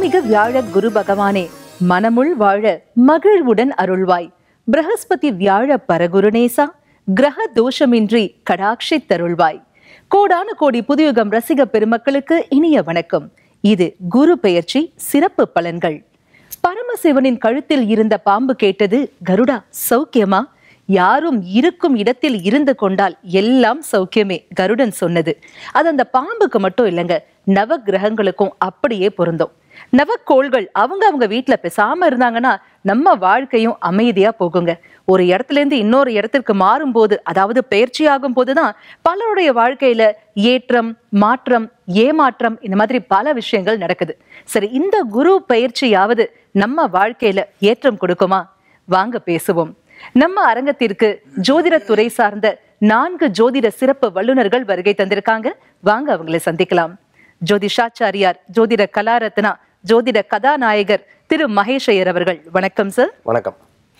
மாண்புமிகு வியாழ குரு பகவானே மனமுள் வாழ மகிழ்வுடன் அருள்வாய் பிரகஸ்பதி வியாழ பரகுருநேசா கிரக தோஷமின்றி கடாட்சி தருள்வாய் கோடான கோடி புதுயுகம் ரசிக பெருமக்களுக்கு இனிய வணக்கம் இது குரு பெயர்ச்சி சிறப்பு பலன்கள் பரமசிவனின் கழுத்தில் இருந்த பாம்பு கேட்டது கருடா சௌக்கியமா யாரும் இருக்கும் இடத்தில் இருந்து கொண்டால் எல்லாம் சௌக்கியமே கருடன் சொன்னது அது அந்த பாம்புக்கு மட்டும் இல்லைங்க நவ கிரகங்களுக்கும் அப்படியே பொருந்தும் நவக்கோள்கள் அவங்க அவங்க வீட்டுல பேசாம இருந்தாங்கன்னா நம்ம வாழ்க்கையும் அமைதியா போகுங்க ஒரு இடத்துல இருந்து இன்னொரு இடத்திற்கு மாறும்போது அதாவது பயிற்சி ஆகும் போதுதான் பலருடைய வாழ்க்கையில ஏற்றம் மாற்றம் ஏமாற்றம் இந்த மாதிரி பல விஷயங்கள் நடக்குது சரி இந்த குரு பயிற்சியாவது நம்ம வாழ்க்கையில ஏற்றம் கொடுக்குமா வாங்க பேசுவோம் நம்ம அரங்கத்திற்கு ஜோதிட துறை சார்ந்த நான்கு ஜோதிட சிறப்பு வல்லுநர்கள் வருகை தந்திருக்காங்க வாங்க அவங்களை சந்திக்கலாம் ஜோதிஷாச்சாரியார் ஜோதிட கலாரத்னா ஜோதிட கதாநாயகர் திரு மகேஷ் ஐயர் அவர்கள் வணக்கம் சார் வணக்கம்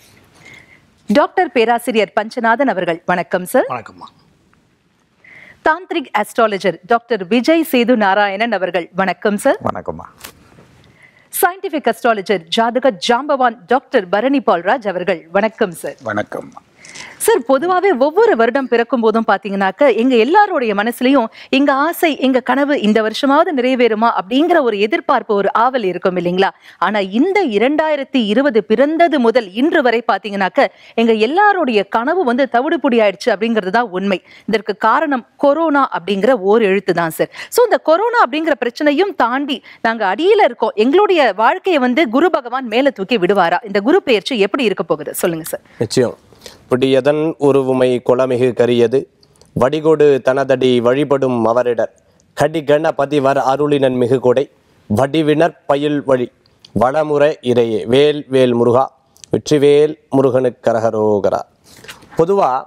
டாக்டர் பேராசிரியர் பஞ்சநாதன் அவர்கள் வணக்கம் சார் வணக்கம்மா தாந்திரிக் அஸ்ட்ராலஜர் டாக்டர் விஜய் சேது நாராயணன் அவர்கள் வணக்கம் சார் வணக்கம்மா சயின்டிபிக் அஸ்ட்ராலஜர் ஜாதக ஜாம்பவான் டாக்டர் பரணி பால்ராஜ் அவர்கள் வணக்கம் சார் வணக்கம்மா சார் பொதுவாவே ஒவ்வொரு வருடம் பிறக்கும் போதும் பாத்தீங்கன்னாக்க எங்க எல்லாருடைய மனசுலயும் எங்க ஆசை எங்க கனவு இந்த வருஷமாவது நிறைவேறுமா அப்படிங்கிற ஒரு எதிர்பார்ப்பு ஒரு ஆவல் இருக்கும் இல்லைங்களா ஆனா இந்த இரண்டாயிரத்தி இருபது பிறந்தது முதல் இன்று வரை பாத்தீங்கன்னாக்க எங்க எல்லாருடைய கனவு வந்து தவிடுபொடி ஆயிடுச்சு அப்படிங்கிறது தான் உண்மை இதற்கு காரணம் கொரோனா அப்படிங்கிற ஓர் எழுத்து தான் சார் சோ இந்த கொரோனா அப்படிங்கிற பிரச்சனையும் தாண்டி நாங்க அடியில இருக்கோம் எங்களுடைய வாழ்க்கையை வந்து குரு பகவான் மேல தூக்கி விடுவாரா இந்த குரு பெயர்ச்சி எப்படி இருக்க போகுது சொல்லுங்க சார் நிச்சயம் பிடியதன் உருவுமை குளமிகு கரியது வடிகொடு தனதடி வழிபடும் அவரிடர் கடிகண பதிவர் அருளினன் மிகு கொடை வடிவினர் பயில் வழி வளமுறை இறையே வேல் வேல் முருகா வெற்றிவேல் முருகனுக்கு கரகரோகரா பொதுவாக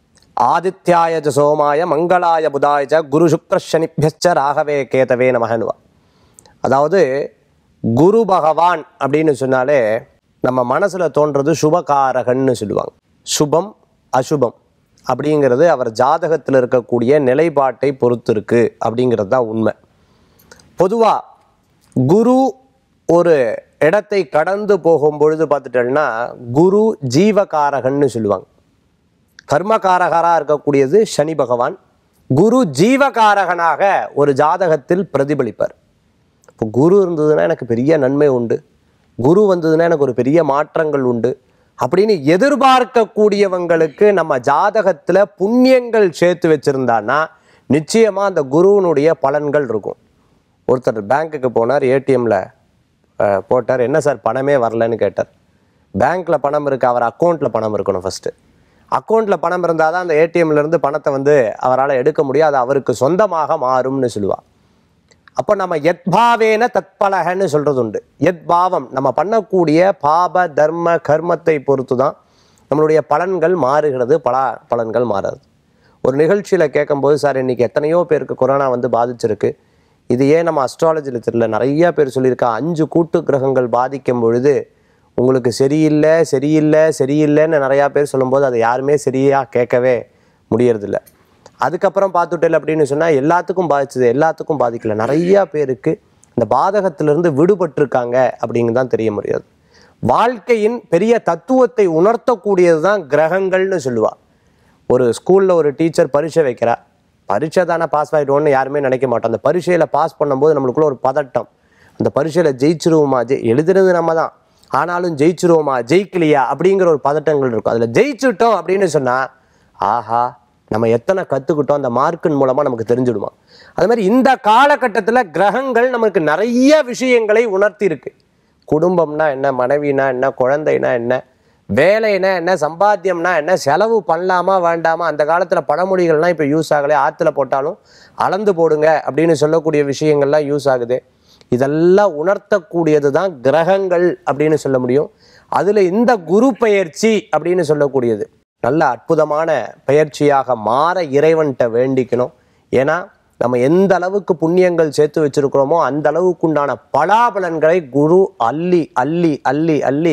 ஆதித்யாய ச சோமாய மங்களாய புதாய ச குரு சுக்ர சனிபியச்ச ராகவே கேதவே நமகனுவா அதாவது குரு பகவான் அப்படின்னு சொன்னாலே நம்ம மனசில் தோன்றது சுபகாரகன்னு சொல்லுவாங்க சுபம் அசுபம் அப்படிங்கிறது அவர் ஜாதகத்தில் இருக்கக்கூடிய நிலைப்பாட்டை பொறுத்து இருக்கு அப்படிங்கிறது தான் உண்மை பொதுவாக குரு ஒரு இடத்தை கடந்து போகும் பொழுது பார்த்துட்டோம்னா குரு ஜீவகாரகன்னு சொல்லுவாங்க கர்மகாரகராக இருக்கக்கூடியது சனி பகவான் குரு ஜீவகாரகனாக ஒரு ஜாதகத்தில் பிரதிபலிப்பார் இப்போ குரு இருந்ததுன்னா எனக்கு பெரிய நன்மை உண்டு குரு வந்ததுன்னா எனக்கு ஒரு பெரிய மாற்றங்கள் உண்டு அப்படின்னு எதிர்பார்க்கக்கூடியவங்களுக்கு நம்ம ஜாதகத்தில் புண்ணியங்கள் சேர்த்து வச்சுருந்தான்னா நிச்சயமாக அந்த குருவினுடைய பலன்கள் இருக்கும் ஒருத்தர் பேங்க்குக்கு போனார் ஏடிஎம்மில் போட்டார் என்ன சார் பணமே வரலன்னு கேட்டார் பேங்க்கில் பணம் இருக்கு அவர் அக்கௌண்ட்டில் பணம் இருக்கணும் ஃபஸ்ட்டு அக்கௌண்ட்டில் பணம் இருந்தால் தான் அந்த ஏடிஎம்ல இருந்து பணத்தை வந்து அவரால் எடுக்க முடியும் அது அவருக்கு சொந்தமாக மாறும்னு சொல்லுவாள் அப்போ நம்ம எத்பாவேன தத்பலகன்னு சொல்றது உண்டு எத்பாவம் நம்ம பண்ணக்கூடிய பாப தர்ம கர்மத்தை பொறுத்து தான் நம்மளுடைய பலன்கள் மாறுகிறது பல பலன்கள் மாறாது ஒரு நிகழ்ச்சியில் கேட்கும்போது சார் இன்னைக்கு எத்தனையோ பேருக்கு கொரோனா வந்து பாதிச்சிருக்கு இது ஏன் நம்ம அஸ்ட்ராலஜியில் தெரியல நிறைய பேர் சொல்லியிருக்கா அஞ்சு கூட்டு கிரகங்கள் பாதிக்கும் பொழுது உங்களுக்கு சரியில்லை சரியில்லை சரியில்லைன்னு நிறையா பேர் சொல்லும்போது அதை யாருமே சரியாக கேட்கவே முடியறதில்ல அதுக்கப்புறம் பார்த்துட்டல் அப்படின்னு சொன்னால் எல்லாத்துக்கும் பாதிச்சது எல்லாத்துக்கும் பாதிக்கல நிறைய பேருக்கு இந்த பாதகத்திலிருந்து விடுபட்டிருக்காங்க அப்படிங்கு தான் தெரிய முடியாது வாழ்க்கையின் பெரிய தத்துவத்தை உணர்த்தக்கூடியது தான் கிரகங்கள்னு சொல்லுவா ஒரு ஸ்கூலில் ஒரு டீச்சர் பரீட்சை வைக்கிறா பரீட்சை தானே பாஸ் ஆகிடுவோன்னு யாருமே நினைக்க மாட்டோம் அந்த பரீட்சையில் பாஸ் பண்ணும்போது நம்மளுக்குள்ள ஒரு பதட்டம் அந்த பரீட்சையில் ஜெயிச்சிருவோமா ஜெய் எழுதுறது நம்ம தான் ஆனாலும் ஜெயிச்சிருவோமா ஜெயிக்கலையா அப்படிங்கிற ஒரு பதட்டங்கள் இருக்கும் அதில் ஜெயிச்சுட்டோம் அப்படின்னு சொன்னால் ஆஹா நம்ம எத்தனை கற்றுக்கிட்டோம் அந்த மார்க்கின் மூலமாக நமக்கு தெரிஞ்சிடுமா அது மாதிரி இந்த காலகட்டத்தில் கிரகங்கள் நமக்கு நிறைய விஷயங்களை உணர்த்தி இருக்கு குடும்பம்னா என்ன மனைவினா என்ன குழந்தைனா என்ன வேலைனா என்ன சம்பாத்தியம்னா என்ன செலவு பண்ணலாமா வேண்டாமா அந்த காலத்தில் பழமொழிகள்லாம் இப்போ யூஸ் ஆகலை ஆற்றுல போட்டாலும் அளந்து போடுங்க அப்படின்னு சொல்லக்கூடிய விஷயங்கள்லாம் யூஸ் ஆகுது இதெல்லாம் உணர்த்தக்கூடியது தான் கிரகங்கள் அப்படின்னு சொல்ல முடியும் அதில் இந்த குரு பெயர்ச்சி அப்படின்னு சொல்லக்கூடியது நல்ல அற்புதமான பயிற்சியாக மாற இறைவன்கிட்ட வேண்டிக்கணும் ஏன்னா நம்ம எந்த அளவுக்கு புண்ணியங்கள் சேர்த்து வச்சிருக்கிறோமோ அந்த அளவுக்கு உண்டான பலாபலன்களை குரு அள்ளி அள்ளி அள்ளி அள்ளி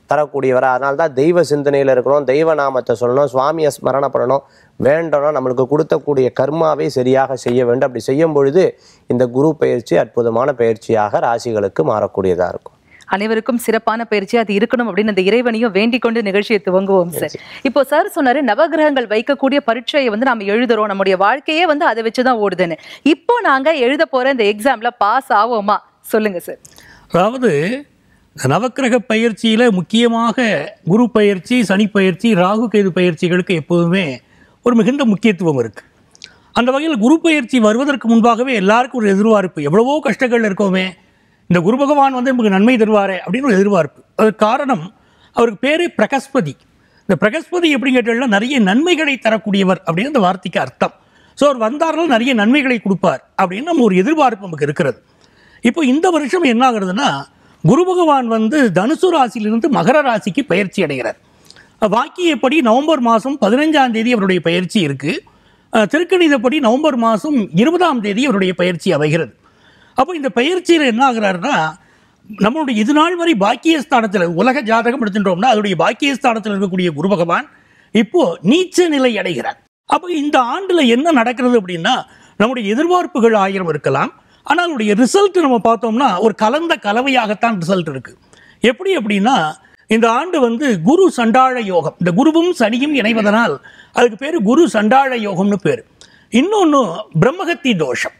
தரக்கூடியவர் அதனால தான் தெய்வ சிந்தனையில் இருக்கிறோம் தெய்வ நாமத்தை சொல்லணும் சுவாமியை ஸ்மரண பண்ணணும் வேண்டணும் நம்மளுக்கு கொடுத்தக்கூடிய கர்மாவை சரியாக செய்ய வேண்டும் அப்படி செய்யும் பொழுது இந்த குரு பயிற்சி அற்புதமான பயிற்சியாக ராசிகளுக்கு மாறக்கூடியதாக இருக்கும் அனைவருக்கும் சிறப்பான பயிற்சி அது இருக்கணும் அப்படின்னு அந்த இறைவனையும் வேண்டிக் கொண்டு நிகழ்ச்சியை துவங்குவோம் சார் இப்போ சார் சொன்னாரு நவகிரகங்கள் வைக்கக்கூடிய பரீட்சையை வந்து நம்ம எழுதுறோம் நம்முடைய வாழ்க்கையே வந்து அதை வச்சுதான் ஓடுதுன்னு இப்போ நாங்க எழுத போற இந்த எக்ஸாம்ல பாஸ் ஆவோமா சொல்லுங்க சார் அதாவது இந்த நவக்கிரக பயிற்சியில் முக்கியமாக குரு பயிற்சி சனி பயிற்சி ராகு கேது பயிற்சிகளுக்கு எப்போதுமே ஒரு மிகுந்த முக்கியத்துவம் இருக்குது அந்த வகையில் குரு பயிற்சி வருவதற்கு முன்பாகவே எல்லாருக்கும் ஒரு எதிர்பார்ப்பு எவ்வளவோ கஷ்டங்கள் இருக்கோமே இந்த குரு பகவான் வந்து நமக்கு நன்மை தருவாரே அப்படின்னு ஒரு எதிர்பார்ப்பு அதுக்கு காரணம் அவருக்கு பேரே பிரகஸ்பதி இந்த பிரகஸ்பதி எப்படி கேட்டாலும் நிறைய நன்மைகளை தரக்கூடியவர் அப்படின்னு அந்த வார்த்தைக்கு அர்த்தம் ஸோ அவர் வந்தார்கள் நிறைய நன்மைகளை கொடுப்பார் அப்படின்னு நம்ம ஒரு எதிர்பார்ப்பு நமக்கு இருக்கிறது இப்போ இந்த வருஷம் என்ன ஆகுறதுன்னா குரு பகவான் வந்து தனுசு ராசியிலிருந்து மகர ராசிக்கு பயிற்சி அடைகிறார் வாக்கியப்படி நவம்பர் மாதம் பதினஞ்சாம் தேதி அவருடைய பயிற்சி இருக்குது திருக்கணிதப்படி நவம்பர் மாதம் இருபதாம் தேதி அவருடைய பயிற்சி அமைகிறது அப்போ இந்த பயிற்சியில் என்ன ஆகுறாருன்னா நம்மளுடைய இது நாள் வரை பாக்கியஸ்தானத்தில் உலக ஜாதகம் எடுத்துட்டோம்னா அதனுடைய பாக்கியஸ்தானத்தில் இருக்கக்கூடிய குரு பகவான் இப்போ நீச்ச நிலை அடைகிறார் அப்போ இந்த ஆண்டில் என்ன நடக்கிறது அப்படின்னா நம்முடைய எதிர்பார்ப்புகள் ஆயிரம் இருக்கலாம் ஆனால் அதனுடைய ரிசல்ட் நம்ம பார்த்தோம்னா ஒரு கலந்த கலவையாகத்தான் ரிசல்ட் இருக்கு எப்படி அப்படின்னா இந்த ஆண்டு வந்து குரு சண்டாழ யோகம் இந்த குருவும் சனியும் இணைவதனால் அதுக்கு பேர் குரு சண்டாழ யோகம்னு பேர் இன்னொன்று பிரம்மகத்தி தோஷம்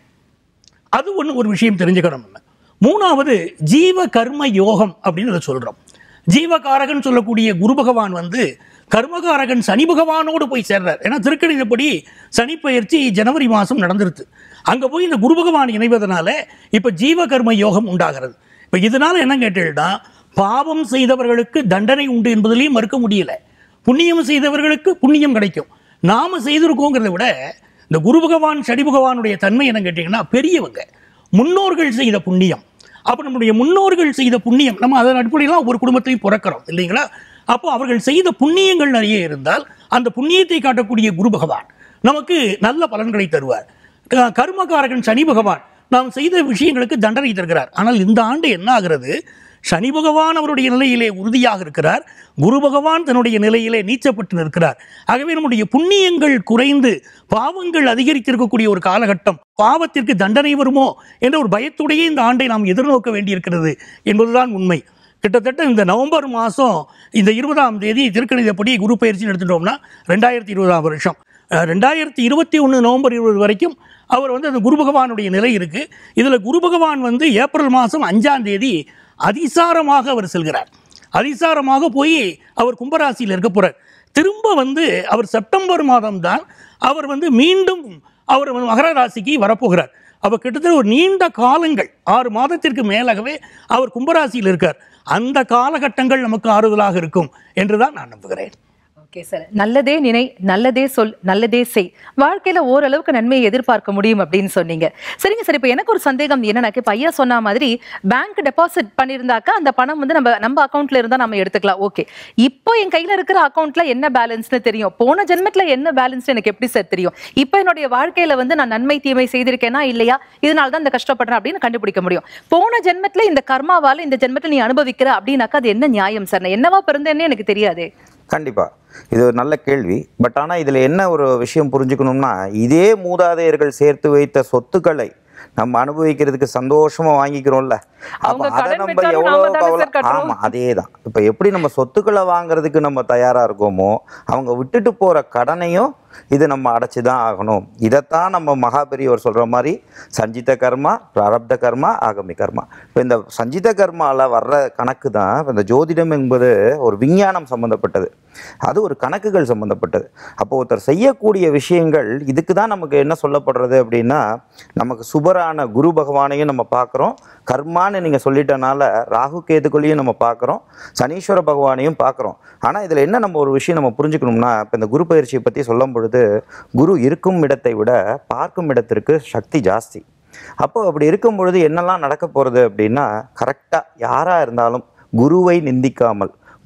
அது ஒன்று ஒரு விஷயம் தெரிஞ்சுக்கணும் நம்ம மூணாவது ஜீவ கர்ம யோகம் அப்படின்னு அதை சொல்கிறோம் ஜீவகாரகன் சொல்லக்கூடிய குரு பகவான் வந்து கர்மகாரகன் சனி பகவானோடு போய் சேர்றார் ஏன்னா திருக்கணிதப்படி சனி பயிற்சி ஜனவரி மாதம் நடந்துருது அங்கே போய் இந்த குரு பகவான் இணைவதனால இப்போ ஜீவ கர்ம யோகம் உண்டாகிறது இப்போ இதனால என்ன கேட்டீங்கன்னா பாவம் செய்தவர்களுக்கு தண்டனை உண்டு என்பதிலையும் மறுக்க முடியல புண்ணியம் செய்தவர்களுக்கு புண்ணியம் கிடைக்கும் நாம செய்திருக்கோங்கிறத விட இந்த குரு பகவான் சனி பகவானுடைய தன்மை என்ன கேட்டிங்கன்னா பெரியவங்க முன்னோர்கள் செய்த புண்ணியம் அப்போ நம்முடைய முன்னோர்கள் செய்த புண்ணியம் நம்ம அதன் அடிப்படையில் ஒரு குடும்பத்தையும் பிறக்கிறோம் இல்லைங்களா அப்போ அவர்கள் செய்த புண்ணியங்கள் நிறைய இருந்தால் அந்த புண்ணியத்தை காட்டக்கூடிய குரு பகவான் நமக்கு நல்ல பலன்களை தருவார் க- கர்மகாரகன் சனி பகவான் நாம் செய்த விஷயங்களுக்கு தண்டனை தருகிறார் ஆனால் இந்த ஆண்டு என்ன ஆகிறது சனி பகவான் அவருடைய நிலையிலே உறுதியாக இருக்கிறார் குரு பகவான் தன்னுடைய நிலையிலே நீச்சப்பட்டு நிற்கிறார் ஆகவே நம்முடைய புண்ணியங்கள் குறைந்து பாவங்கள் அதிகரித்திருக்கக்கூடிய ஒரு காலகட்டம் பாவத்திற்கு தண்டனை வருமோ என்ற ஒரு பயத்துடைய இந்த ஆண்டை நாம் எதிர்நோக்க வேண்டியிருக்கிறது என்பதுதான் உண்மை கிட்டத்தட்ட இந்த நவம்பர் மாதம் இந்த இருபதாம் தேதி திருக்கணிதப்படி குரு பயிற்சி எடுத்துட்டோம்னா ரெண்டாயிரத்தி இருபதாம் வருஷம் அஹ், ரெண்டாயிரத்தி இருபத்தி ஒன்று நவம்பர் இருபது வரைக்கும் அவர் வந்து அந்த குரு பகவானுடைய நிலை இருக்குது இதில் குரு பகவான் வந்து ஏப்ரல் மாதம் அஞ்சாம் தேதி அதிசாரமாக அவர் செல்கிறார் அதிசாரமாக போய் அவர் கும்பராசியில் இருக்க போகிறார் திரும்ப வந்து அவர் செப்டம்பர் மாதம்தான் அவர் வந்து மீண்டும் அவர் வந்து மகர ராசிக்கு வரப்போகிறார் அப்போ கிட்டத்தட்ட ஒரு நீண்ட காலங்கள் ஆறு மாதத்திற்கு மேலாகவே அவர் கும்பராசியில் இருக்கார் அந்த காலகட்டங்கள் நமக்கு ஆறுதலாக இருக்கும் என்றுதான் நான் நம்புகிறேன் ஓகே சார் நல்லதே நினை நல்லதே சொல் நல்லதே செய் வாழ்க்கையில ஓரளவுக்கு நன்மையை எதிர்பார்க்க முடியும் அப்படின்னு சொன்னீங்க சரிங்க சார் இப்போ எனக்கு ஒரு சந்தேகம் என்னன்னாக்க இப்போ ஐயா சொன்ன மாதிரி பேங்க் டெபாசிட் பண்ணியிருந்தாக்கா அந்த பணம் வந்து நம்ம நம்ம அக்கௌண்ட்ல இருந்தா நம்ம எடுத்துக்கலாம் ஓகே இப்போ என் கையில இருக்கிற அக்கௌண்ட்ல என்ன பேலன்ஸ்னு தெரியும் போன ஜென்மத்துல என்ன பேலன்ஸ் எனக்கு எப்படி சார் தெரியும் இப்போ என்னுடைய வாழ்க்கையில வந்து நான் நன்மை தீமை செய்திருக்கேனா இல்லையா இதனால தான் இந்த கஷ்டப்படுறேன் அப்படின்னு கண்டுபிடிக்க முடியும் போன ஜென்மத்துல இந்த கர்மாவால இந்த ஜென்மத்துல நீ அனுபவிக்கிற அப்படின்னாக்கா அது என்ன நியாயம் சார் நான் என்னவா பிறந்தேன்னு எனக்கு தெரியாதே கண்டிப்பாக இது ஒரு நல்ல கேள்வி பட் ஆனால் இதில் என்ன ஒரு விஷயம் புரிஞ்சுக்கணும்னா இதே மூதாதையர்கள் சேர்த்து வைத்த சொத்துக்களை நம்ம அனுபவிக்கிறதுக்கு சந்தோஷமா வாங்கிக்கிறோம்ல அப்போ அவங்க அதை கடன் நம்ம பெற்றாலும் எவ்வளோ நாம தானே கவலை சார் கட்டுறோம். ஆமாம் அதே தான் இப்போ எப்படி நம்ம சொத்துக்களை வாங்குறதுக்கு நம்ம தயாராக இருக்கோமோ அவங்க விட்டுட்டு போகிற கடனையும் இது நம்ம அடைச்சி தான் ஆகணும் இதைத்தான் நம்ம மகாபெரியவர் சொல்கிற மாதிரி சஞ்சித கர்மா பிராரப்த கர்மா ஆகமி கர்மா இப்போ இந்த சஞ்சித கர்மாவில் வர்ற கணக்கு தான் இப்ப இந்த ஜோதிடம் என்பது ஒரு விஞ்ஞானம் சம்மந்தப்பட்டது அது ஒரு கணக்குகள் சம்மந்தப்பட்டது அப்போ ஒருத்தர் செய்யக்கூடிய விஷயங்கள் இதுக்கு தான் நமக்கு என்ன சொல்லப்படுறது அப்படின்னா நமக்கு சுபரான குரு பகவானையும் நம்ம பார்க்குறோம் கர்மான்னு நீங்கள் சொல்லிட்டனால ராகு கேதுக்குள்ளேயும் நம்ம பார்க்குறோம் சனீஸ்வர பகவானையும் பார்க்குறோம் ஆனால் இதில் என்ன நம்ம ஒரு விஷயம் நம்ம புரிஞ்சுக்கணும்னா இப்போ இந்த குரு பயிற்சியை பற்றி சொல்லும் பொழுது குரு இருக்கும் இடத்தை விட பார்க்கும் இடத்திற்கு சக்தி ஜாஸ்தி அப்போ அப்படி இருக்கும் பொழுது என்னெல்லாம் நடக்க போகிறது அப்படின்னா கரெக்டாக யாராக இருந்தாலும் குருவை நிந்திக்காமல்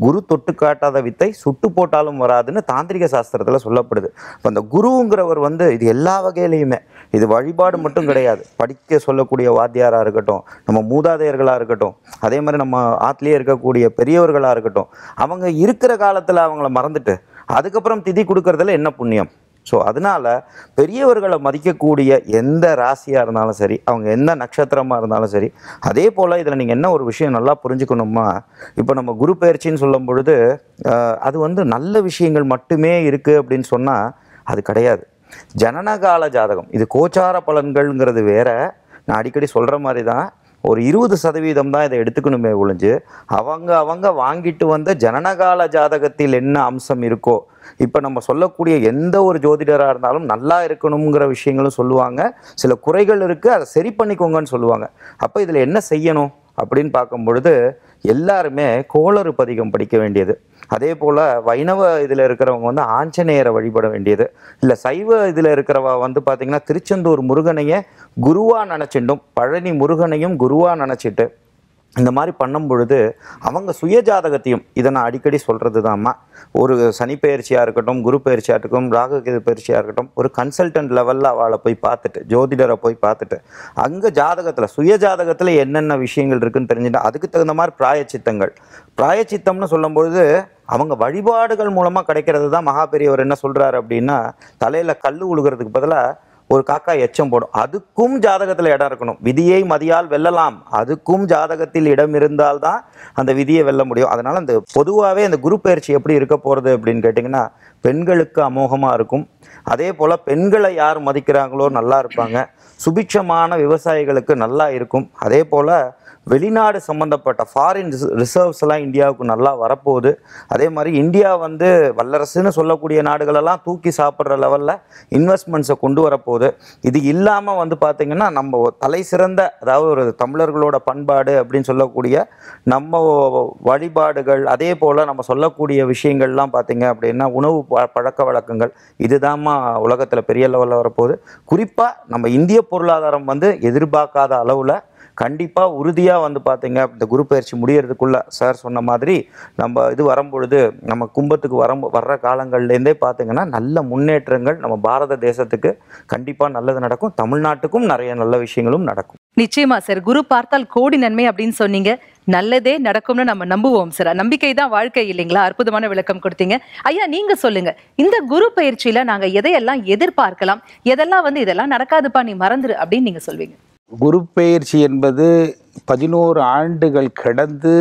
குரு தொட்டு காட்டாத வித்தை சுட்டு போட்டாலும் வராதுன்னு தாந்திரிக சாஸ்திரத்தில் சொல்லப்படுது இப்போ அந்த குருங்கிறவர் வந்து இது எல்லா வகையிலையுமே இது வழிபாடு மட்டும் கிடையாது படிக்க சொல்லக்கூடிய வாத்தியாராக இருக்கட்டும் நம்ம மூதாதையர்களாக இருக்கட்டும் அதே மாதிரி நம்ம ஆத்துலேயே இருக்கக்கூடிய பெரியவர்களாக இருக்கட்டும் அவங்க இருக்கிற காலத்தில் அவங்கள மறந்துட்டு அதுக்கப்புறம் திதி கொடுக்கறதுல என்ன புண்ணியம் ஸோ அதனால பெரியவர்களை மதிக்கக்கூடிய எந்த ராசியாக இருந்தாலும் சரி அவங்க எந்த நட்சத்திரமாக இருந்தாலும் சரி அதே போல் இதில் நீங்கள் என்ன ஒரு விஷயம் நல்லா புரிஞ்சுக்கணுமா இப்போ நம்ம குரு பயிற்சின்னு சொல்லும் பொழுது ஆஹ், அது வந்து நல்ல விஷயங்கள் மட்டுமே இருக்குது அப்படின்னு சொன்னால் அது கிடையாது ஜனனகால ஜாதகம் இது கோச்சார பலன்கள்ங்கிறது வேற நான் அடிக்கடி சொல்கிற மாதிரி தான் ஒரு இருபது சதவீதம் தான் இதை எடுத்துக்கணுமே ஒழிஞ்சு அவங்க அவங்க வாங்கிட்டு வந்த ஜனனகால ஜாதகத்தில் என்ன அம்சம் இருக்கோ இப்போ நம்ம சொல்லக்கூடிய எந்த ஒரு ஜோதிடராக இருந்தாலும் நல்லா இருக்கணுங்கிற விஷயங்களும் சொல்லுவாங்க சில குறைகள் இருக்குது அதை சரி பண்ணிக்கோங்கன்னு சொல்லுவாங்க அப்போ இதில் என்ன செய்யணும் அப்படின்னு பார்க்கும் பொழுது எல்லாருமே கோளறு பதிகம் படிக்க வேண்டியது அதே போல் வைணவ இதில் இருக்கிறவங்க வந்து ஆஞ்சநேயரை வழிபட வேண்டியது இல்லை சைவ இதில் இருக்கிறவ வந்து பார்த்திங்கன்னா திருச்செந்தூர் முருகனையே குருவாக நினச்சிட்டும் பழனி முருகனையும் குருவாக நினச்சிட்டு இந்த மாதிரி பண்ணும் பொழுது அவங்க சுய ஜாதகத்தையும் இதை நான் அடிக்கடி சொல்கிறது தான்மா ஒரு சனி பயிற்சியாக இருக்கட்டும் குரு பயிற்சியாக இருக்கட்டும் ராகு கேது பயிற்சியாக இருக்கட்டும் ஒரு கன்சல்டன்ட் லெவலில் அவளை போய் பார்த்துட்டு ஜோதிடரை போய் பார்த்துட்டு அங்கே ஜாதகத்தில் சுய ஜாதகத்தில் என்னென்ன விஷயங்கள் இருக்குன்னு தெரிஞ்சுட்டு அதுக்கு தகுந்த மாதிரி பிராயச்சித்தங்கள் பிராயச்சித்தம்னு சொல்லும்பொழுது அவங்க வழிபாடுகள் மூலமாக கிடைக்கிறது தான் மகா பெரியவர் என்ன சொல்கிறாரு அப்படின்னா தலையில் கல் உழுகிறதுக்கு பதிலாக ஒரு காக்கா எச்சம் போடும் அதுக்கும் ஜாதகத்தில் இடம் இருக்கணும் விதியை மதியால் வெல்லலாம் அதுக்கும் ஜாதகத்தில் இடம் இருந்தால்தான் அந்த விதியை வெல்ல முடியும் அதனால அந்த பொதுவாகவே அந்த குரு பயிற்சி எப்படி இருக்க போகிறது அப்படின்னு கேட்டிங்கன்னா பெண்களுக்கு அமோகமாக இருக்கும் அதே போல் பெண்களை யார் மதிக்கிறாங்களோ நல்லா இருப்பாங்க சுபிட்சமான விவசாயிகளுக்கு நல்லா இருக்கும் அதே போல் வெளிநாடு சம்மந்தப்பட்ட ஃபாரின் ரிசர்வ்ஸ் எல்லாம் இந்தியாவுக்கு நல்லா வரப்போகுது அதே மாதிரி இந்தியா வந்து வல்லரசுன்னு சொல்லக்கூடிய நாடுகளெல்லாம் தூக்கி சாப்பிட்ற லெவலில் இன்வெஸ்ட்மெண்ட்ஸை கொண்டு வரப்போகுது இது இல்லாமல் வந்து பார்த்திங்கன்னா நம்ம தலை சிறந்த அதாவது ஒரு தமிழர்களோட பண்பாடு அப்படின்னு சொல்லக்கூடிய நம்ம வழிபாடுகள் அதே போல் நம்ம சொல்லக்கூடிய விஷயங்கள்லாம் பார்த்திங்க அப்படின்னா உணவு ப- பழக்க வழக்கங்கள் இதுதாம்மா உலகத்தில் பெரிய லெவலில் வரப்போகுது குறிப்பாக நம்ம இந்திய பொருளாதாரம் வந்து எதிர்பார்க்காத அளவில் கண்டிப்பாக உறுதியாக வந்து பார்த்தீங்க இந்த குரு பயிற்சி முடியறதுக்குள்ள சார் சொன்ன மாதிரி நம்ம இது வரும்பொழுது நம்ம கும்பத்துக்கு வரம் வர்ற காலங்கள்லேருந்தே பார்த்தீங்கன்னா நல்ல முன்னேற்றங்கள் நம்ம பாரத தேசத்துக்கு கண்டிப்பாக நல்லது நடக்கும் தமிழ்நாட்டுக்கும் நிறைய நல்ல விஷயங்களும் நடக்கும் நிச்சயமா சார் குரு பார்த்தால் கோடி நன்மை அப்படின்னு சொன்னீங்க நல்லதே நடக்கும்னு நம்ம நம்புவோம் சார் நம்பிக்கை தான் வாழ்க்கை இல்லைங்களா அற்புதமான விளக்கம் கொடுத்தீங்க ஐயா நீங்க சொல்லுங்க இந்த குரு பயிற்சியில நாங்க எதையெல்லாம் எதிர்பார்க்கலாம் எதெல்லாம் வந்து இதெல்லாம் நடக்காதுப்பா நீ மறந்துரு அப்படின்னு நீங்க சொல்வீங்க குரு பெயர்ச்சி என்பது பதினோரு ஆண்டுகள் கடந்து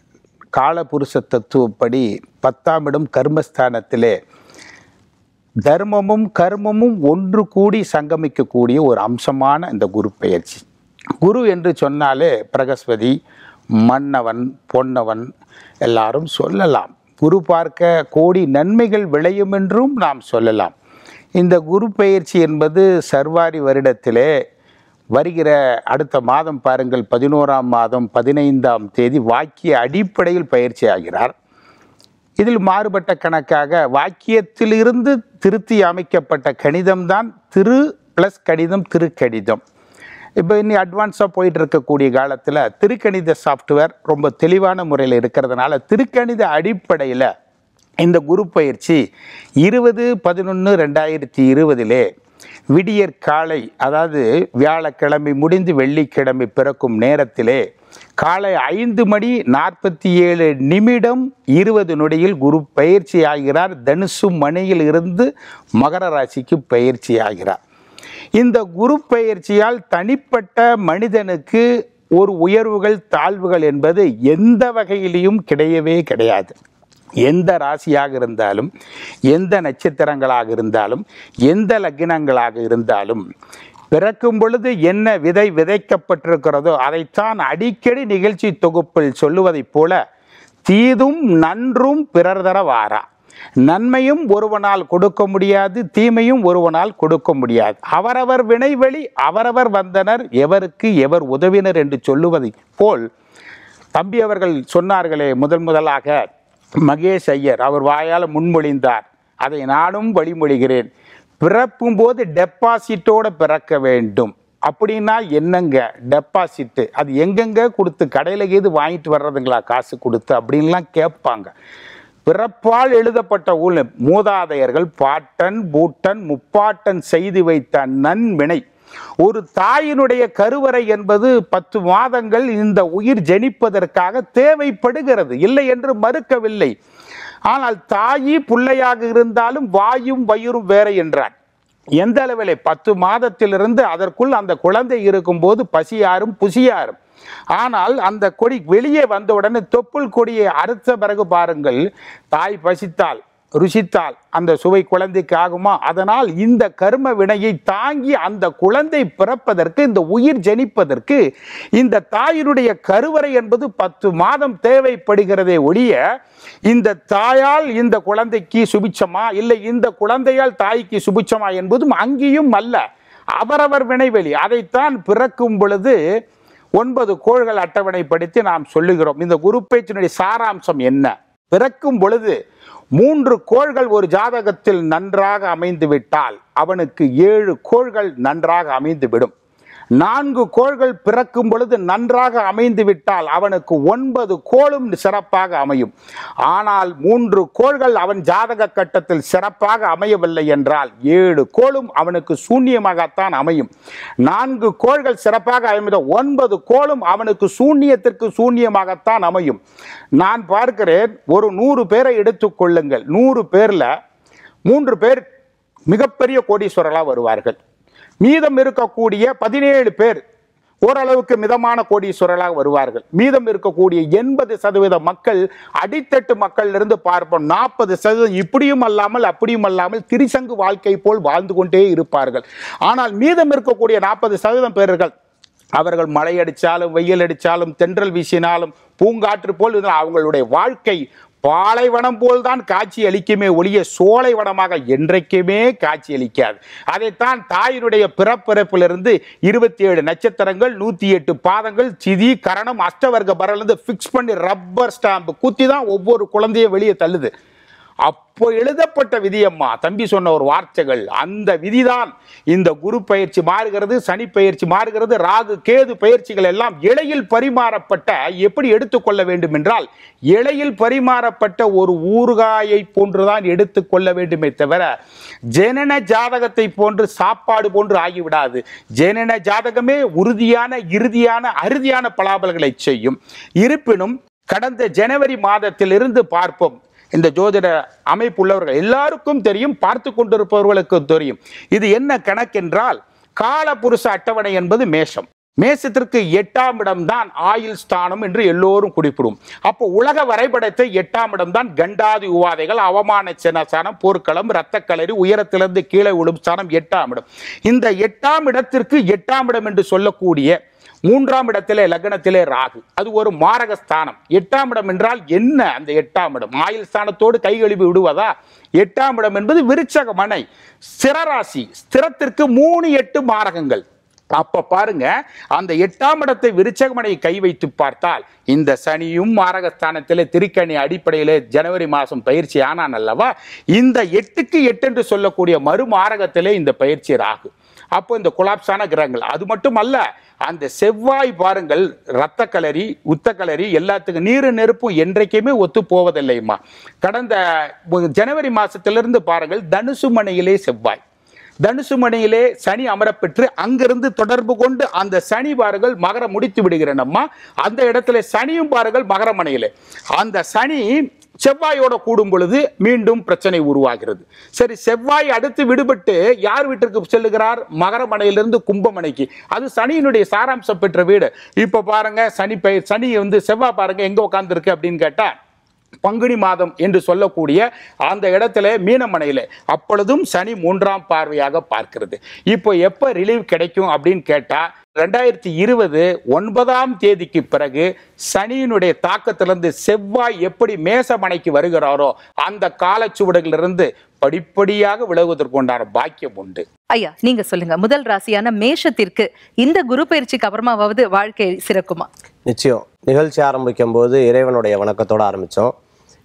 காலபுருஷ தத்துவப்படி பத்தாம் இடம் கர்மஸ்தானத்திலே தர்மமும் கர்மமும் ஒன்று கூடி சங்கமிக்கக்கூடிய ஒரு அம்சமான இந்த குரு பெயர்ச்சி குரு என்று சொன்னாலே பிரகஸ்பதி மன்னவன் பொன்னவன் எல்லாரும் சொல்லலாம் குரு பார்க்க கோடி நன்மைகள் விளையும் என்றும் நாம் சொல்லலாம் இந்த குரு பெயர்ச்சி என்பது சர்வாரி வருடத்திலே வருகிற அடுத்த மாதம் பாருங்கள் பதினோராம் மாதம் பதினைந்தாம் தேதி வாக்கிய அடிப்படையில் பயிற்சி ஆகிறார் இதில் மாறுபட்ட கணக்காக வாக்கியத்திலிருந்து திருத்தி அமைக்கப்பட்ட கணிதம்தான் திரு ப்ளஸ் கணிதம் திருக்கணிதம் இப்போ இன்னும் அட்வான்ஸாக போயிட்டு இருக்கக்கூடிய காலத்தில் திருக்கணித சாஃப்ட்வேர் ரொம்ப தெளிவான முறையில் இருக்கிறதுனால திருக்கணித அடிப்படையில் இந்த குரு பயிற்சி இருபது பதினொன்று ரெண்டாயிரத்தி இருபதிலே விடியற் காலை அதாவது வியாழக்கிழமை முடிந்து வெள்ளிக்கிழமை பிறக்கும் நேரத்திலே காலை ஐந்து மணி நாற்பத்தி ஏழு நிமிடம் இருபது நொடியில் குரு பயிற்சி ஆகிறார் தனுசு மணியில் இருந்து மகர ராசிக்கு பயிற்சி ஆகிறார் இந்த குரு பெயர்ச்சியால் தனிப்பட்ட மனிதனுக்கு ஒரு உயர்வுகள் தாழ்வுகள் என்பது எந்த வகையிலையும் கிடையவே கிடையாது எந்த ராசியாக இருந்தாலும் எந்த நட்சத்திரங்களாக இருந்தாலும் எந்த லக்னங்களாக இருந்தாலும் பிறக்கும் பொழுது என்ன விதை விதைக்கப்பட்டிருக்கிறதோ அதைத்தான் அடிக்கடி நிகழ்ச்சி தொகுப்பில் சொல்லுவதைப் போல தீதும் நன்றும் பிறர் தர வாரா நன்மையும் ஒருவனால் கொடுக்க முடியாது தீமையும் ஒருவனால் கொடுக்க முடியாது அவரவர் வினைவழி அவரவர் வந்தனர் எவருக்கு எவர் உதவினர் என்று சொல்லுவதை போல் தம்பி அவர்கள் சொன்னார்களே முதல் முதலாக மகேஷ் ஐயர் அவர் வாயால் முன்மொழிந்தார் அதை நானும் வழிமொழிகிறேன் பிறப்பும் போது டெபாசிட்டோடு பிறக்க வேண்டும் அப்படின்னா என்னங்க டெபாசிட்டு அது எங்கெங்க கொடுத்து கடையில் ஏது வாங்கிட்டு வர்றதுங்களா காசு கொடுத்து அப்படின்லாம் கேட்பாங்க பிறப்பால் எழுதப்பட்ட ஊழ் மூதாதையர்கள் பாட்டன் பூட்டன் முப்பாட்டன் செய்து வைத்த நன்வினை ஒரு தாயினுடைய கருவறை என்பது பத்து மாதங்கள் இந்த உயிர் ஜெனிப்பதற்காக தேவைப்படுகிறது இல்லை என்று மறுக்கவில்லை ஆனால் தாயி பிள்ளையாக இருந்தாலும் வாயும் வயிறும் வேற என்றான் எந்த அளவிலே பத்து மாதத்திலிருந்து அதற்குள் அந்த குழந்தை இருக்கும்போது பசியாரும் புசியாரும் ஆனால் அந்த கொடி வெளியே வந்த உடனே தொப்புள் கொடியை அறுத்த பிறகு பாருங்கள் தாய் பசித்தால் ருசித்தால் அந்த சுவை குழந்தைக்கு ஆகுமா அதனால் இந்த கர்ம வினையை தாங்கி அந்த குழந்தை பிறப்பதற்கு இந்த உயிர் ஜெனிப்பதற்கு இந்த தாயினுடைய கருவறை என்பது பத்து மாதம் தேவைப்படுகிறதே ஒழிய இந்த தாயால் இந்த குழந்தைக்கு சுபிச்சமா இல்லை இந்த குழந்தையால் தாய்க்கு சுபிச்சமா என்பதும் அங்கேயும் அல்ல அவரவர் வினைவெளி அதைத்தான் பிறக்கும் பொழுது ஒன்பது கோள்கள் அட்டவணைப்படுத்தி நாம் சொல்லுகிறோம் இந்த குரு பேச்சினுடைய சாராம்சம் என்ன பிறக்கும் பொழுது மூன்று கோள்கள் ஒரு ஜாதகத்தில் நன்றாக அமைந்து விட்டால் அவனுக்கு ஏழு கோள்கள் நன்றாக அமைந்து விடும் நான்கு கோள்கள் பிறக்கும் பொழுது நன்றாக அமைந்து விட்டால் அவனுக்கு ஒன்பது கோளும் சிறப்பாக அமையும் ஆனால் மூன்று கோள்கள் அவன் ஜாதக கட்டத்தில் சிறப்பாக அமையவில்லை என்றால் ஏழு கோளும் அவனுக்கு சூன்யமாகத்தான் அமையும் நான்கு கோள்கள் சிறப்பாக அமைந்த ஒன்பது கோளும் அவனுக்கு சூன்யத்திற்கு சூன்யமாகத்தான் அமையும் நான் பார்க்கிறேன் ஒரு நூறு பேரை எடுத்துக்கொள்ளுங்கள் நூறு பேர்ல மூன்று பேர் மிகப்பெரிய கோடீஸ்வரர்களாக வருவார்கள் மீதம் இருக்கக்கூடிய பதினேழு பேர் ஓரளவுக்கு மிதமான கோடீஸ்வரர்களாக வருவார்கள் மீதம் இருக்கக்கூடிய எண்பது சதவீத மக்கள் அடித்தட்டு மக்களிலிருந்து பார்ப்போம் நாற்பது சதவீதம் இப்படியும் அல்லாமல் அப்படியும் அல்லாமல் திரிசங்கு வாழ்க்கை போல் வாழ்ந்து கொண்டே இருப்பார்கள் ஆனால் மீதம் இருக்கக்கூடிய நாற்பது சதவீதம் பேர்கள் அவர்கள் மழை அடித்தாலும் வெயில் அடித்தாலும் தென்றல் வீசினாலும் பூங்காற்று போல் இருந்தால் அவங்களுடைய வாழ்க்கை பாலைவனம் போல்தான் காட்சி அளிக்குமே ஒழிய சோலைவனமாக என்றைக்குமே காட்சி அளிக்காது அதைத்தான் தாயினுடைய பிறப்பிறப்பிலிருந்து இருபத்தி ஏழு நட்சத்திரங்கள் நூத்தி எட்டு பாதங்கள் சிதி கரணம் அஷ்டவர்க்க பரலிருந்து ஃபிக்ஸ் பண்ணி ரப்பர் ஸ்டாம்பு குத்தி தான் ஒவ்வொரு குழந்தையும் வெளியே தள்ளுது அப்போ எழுதப்பட்ட விதியம்மா தம்பி சொன்ன ஒரு வார்த்தைகள் அந்த விதிதான் இந்த குரு பயிற்சி மாறுகிறது சனி பயிற்சி மாறுகிறது ராகு கேது பயிற்சிகள் எல்லாம் இலையில் பரிமாறப்பட்ட எப்படி எடுத்துக்கொள்ள வேண்டும் என்றால் இலையில் பரிமாறப்பட்ட ஒரு ஊறுகாயை போன்றுதான் எடுத்துக்கொள்ள வேண்டுமே தவிர ஜனன ஜாதகத்தை போன்று சாப்பாடு போன்று ஆகிவிடாது ஜனன ஜாதகமே உறுதியான இறுதியான அறுதியான பலாபல்களை செய்யும் இருப்பினும் கடந்த ஜனவரி மாதத்திலிருந்து பார்ப்போம் இந்த ஜோதிட அமைப்புள்ளவர்கள் எல்லாருக்கும் தெரியும் பார்த்து கொண்டிருப்பவர்களுக்கு தெரியும் இது என்ன கணக்கென்றால் காலபுருஷ அட்டவணை என்பது மேஷம் மேசத்திற்கு எட்டாம் இடம் தான் ஆயுள் ஸ்தானம் என்று எல்லோரும் குறிப்பிடும் அப்போ உலக வரைபடத்தை எட்டாம் இடம் தான் கண்டாதி உவாதைகள் அவமான சினஸ்தானம் போர்க்களம் இரத்த களரி உயரத்திலிருந்து கீழே விழும் ஸ்தானம் எட்டாம் இடம் இந்த எட்டாம் இடத்திற்கு எட்டாம் இடம் என்று சொல்லக்கூடிய மூன்றாம் இடத்திலே லக்னத்திலே ராகு அது ஒரு மாரக ஸ்தானம் எட்டாம் இடம் என்றால் என்ன அந்த எட்டாம் இடம் ஆயுள் ஸ்தானத்தோடு கை கழுவி விடுவதா எட்டாம் இடம் என்பது விருச்சக மனை ஸ்திரராசி ஸ்திரத்திற்கு மூணு எட்டு மாரகங்கள் அப்ப பாருங்க அந்த எட்டாம் இடத்தை விருச்சகமனை கை வைத்து பார்த்தால் இந்த சனியும் மாரகஸ்தானத்திலே திருக்கணி அடிப்படையிலே ஜனவரி மாதம் பயிற்சி ஆனான் அல்லவா இந்த எட்டுக்கு எட்டு என்று சொல்லக்கூடிய மறுமாரகத்திலே இந்த பயிற்சி ராகு அப்போ இந்த குலாப்ஸான கிரகங்கள் அது மட்டும் அல்ல அந்த செவ்வாய் பாருங்கள் இரத்த கலரி உத்த கலரி எல்லாத்துக்கும் நீரு நெருப்பும் என்றைக்குமே ஒத்து போவதில்லைம்மா கடந்த ஜனவரி மாசத்திலிருந்து பாருங்கள் தனுசு மனையிலே செவ்வாய் தனுசு மணியிலே சனி அமரப்பெற்று அங்கிருந்து தொடர்பு கொண்டு அந்த சனி பாருங்கள் மகரம் முடித்து விடுகிறனம்மா அந்த இடத்துல சனியும் பாருங்கள் மகர மனையிலே அந்த சனி செவ்வாயோட கூடும் பொழுது மீண்டும் பிரச்சனை உருவாகிறது சரி செவ்வாய் அடுத்து விடுபட்டு யார் வீட்டிற்கு செல்லுகிறார் மகரமனையிலிருந்து கும்பமனைக்கு அது சனியினுடைய சாராம்சம் பெற்ற வீடு இப்போ பாருங்க சனி பயிர் சனி வந்து செவ்வாய் பாருங்க எங்க உட்காந்துருக்கு அப்படின்னு கேட்டா பங்குனி மாதம் என்று சொல்லக்கூடிய அந்த இடத்துல மீனமனையில அப்பொழுதும் சனி மூன்றாம் பார்வையாக பார்க்கிறது இப்போ எப்போ ரிலீவ் கிடைக்கும் அப்படின்னு கேட்டா ரெண்டாயிரத்தி இருபது ஒன்பதாம் தேதிக்கு பிறகு சனியினுடைய தாக்கத்திலிருந்து செவ்வாய் எப்படி மேசமனைக்கு வருகிறாரோ அந்த காலச்சுவடுகளிலிருந்து படிப்படியாக விலகுவதற்குண்டான பாக்கியம் உண்டு ஐயா நீங்க சொல்லுங்க முதல் ராசியான மேஷத்திற்கு இந்த குரு பயிற்சிக்கு அப்புறமாவது வாழ்க்கை சிறக்குமா நிச்சயம் நிகழ்ச்சி ஆரம்பிக்கும் போது இறைவனுடைய வணக்கத்தோட ஆரம்பித்தோம்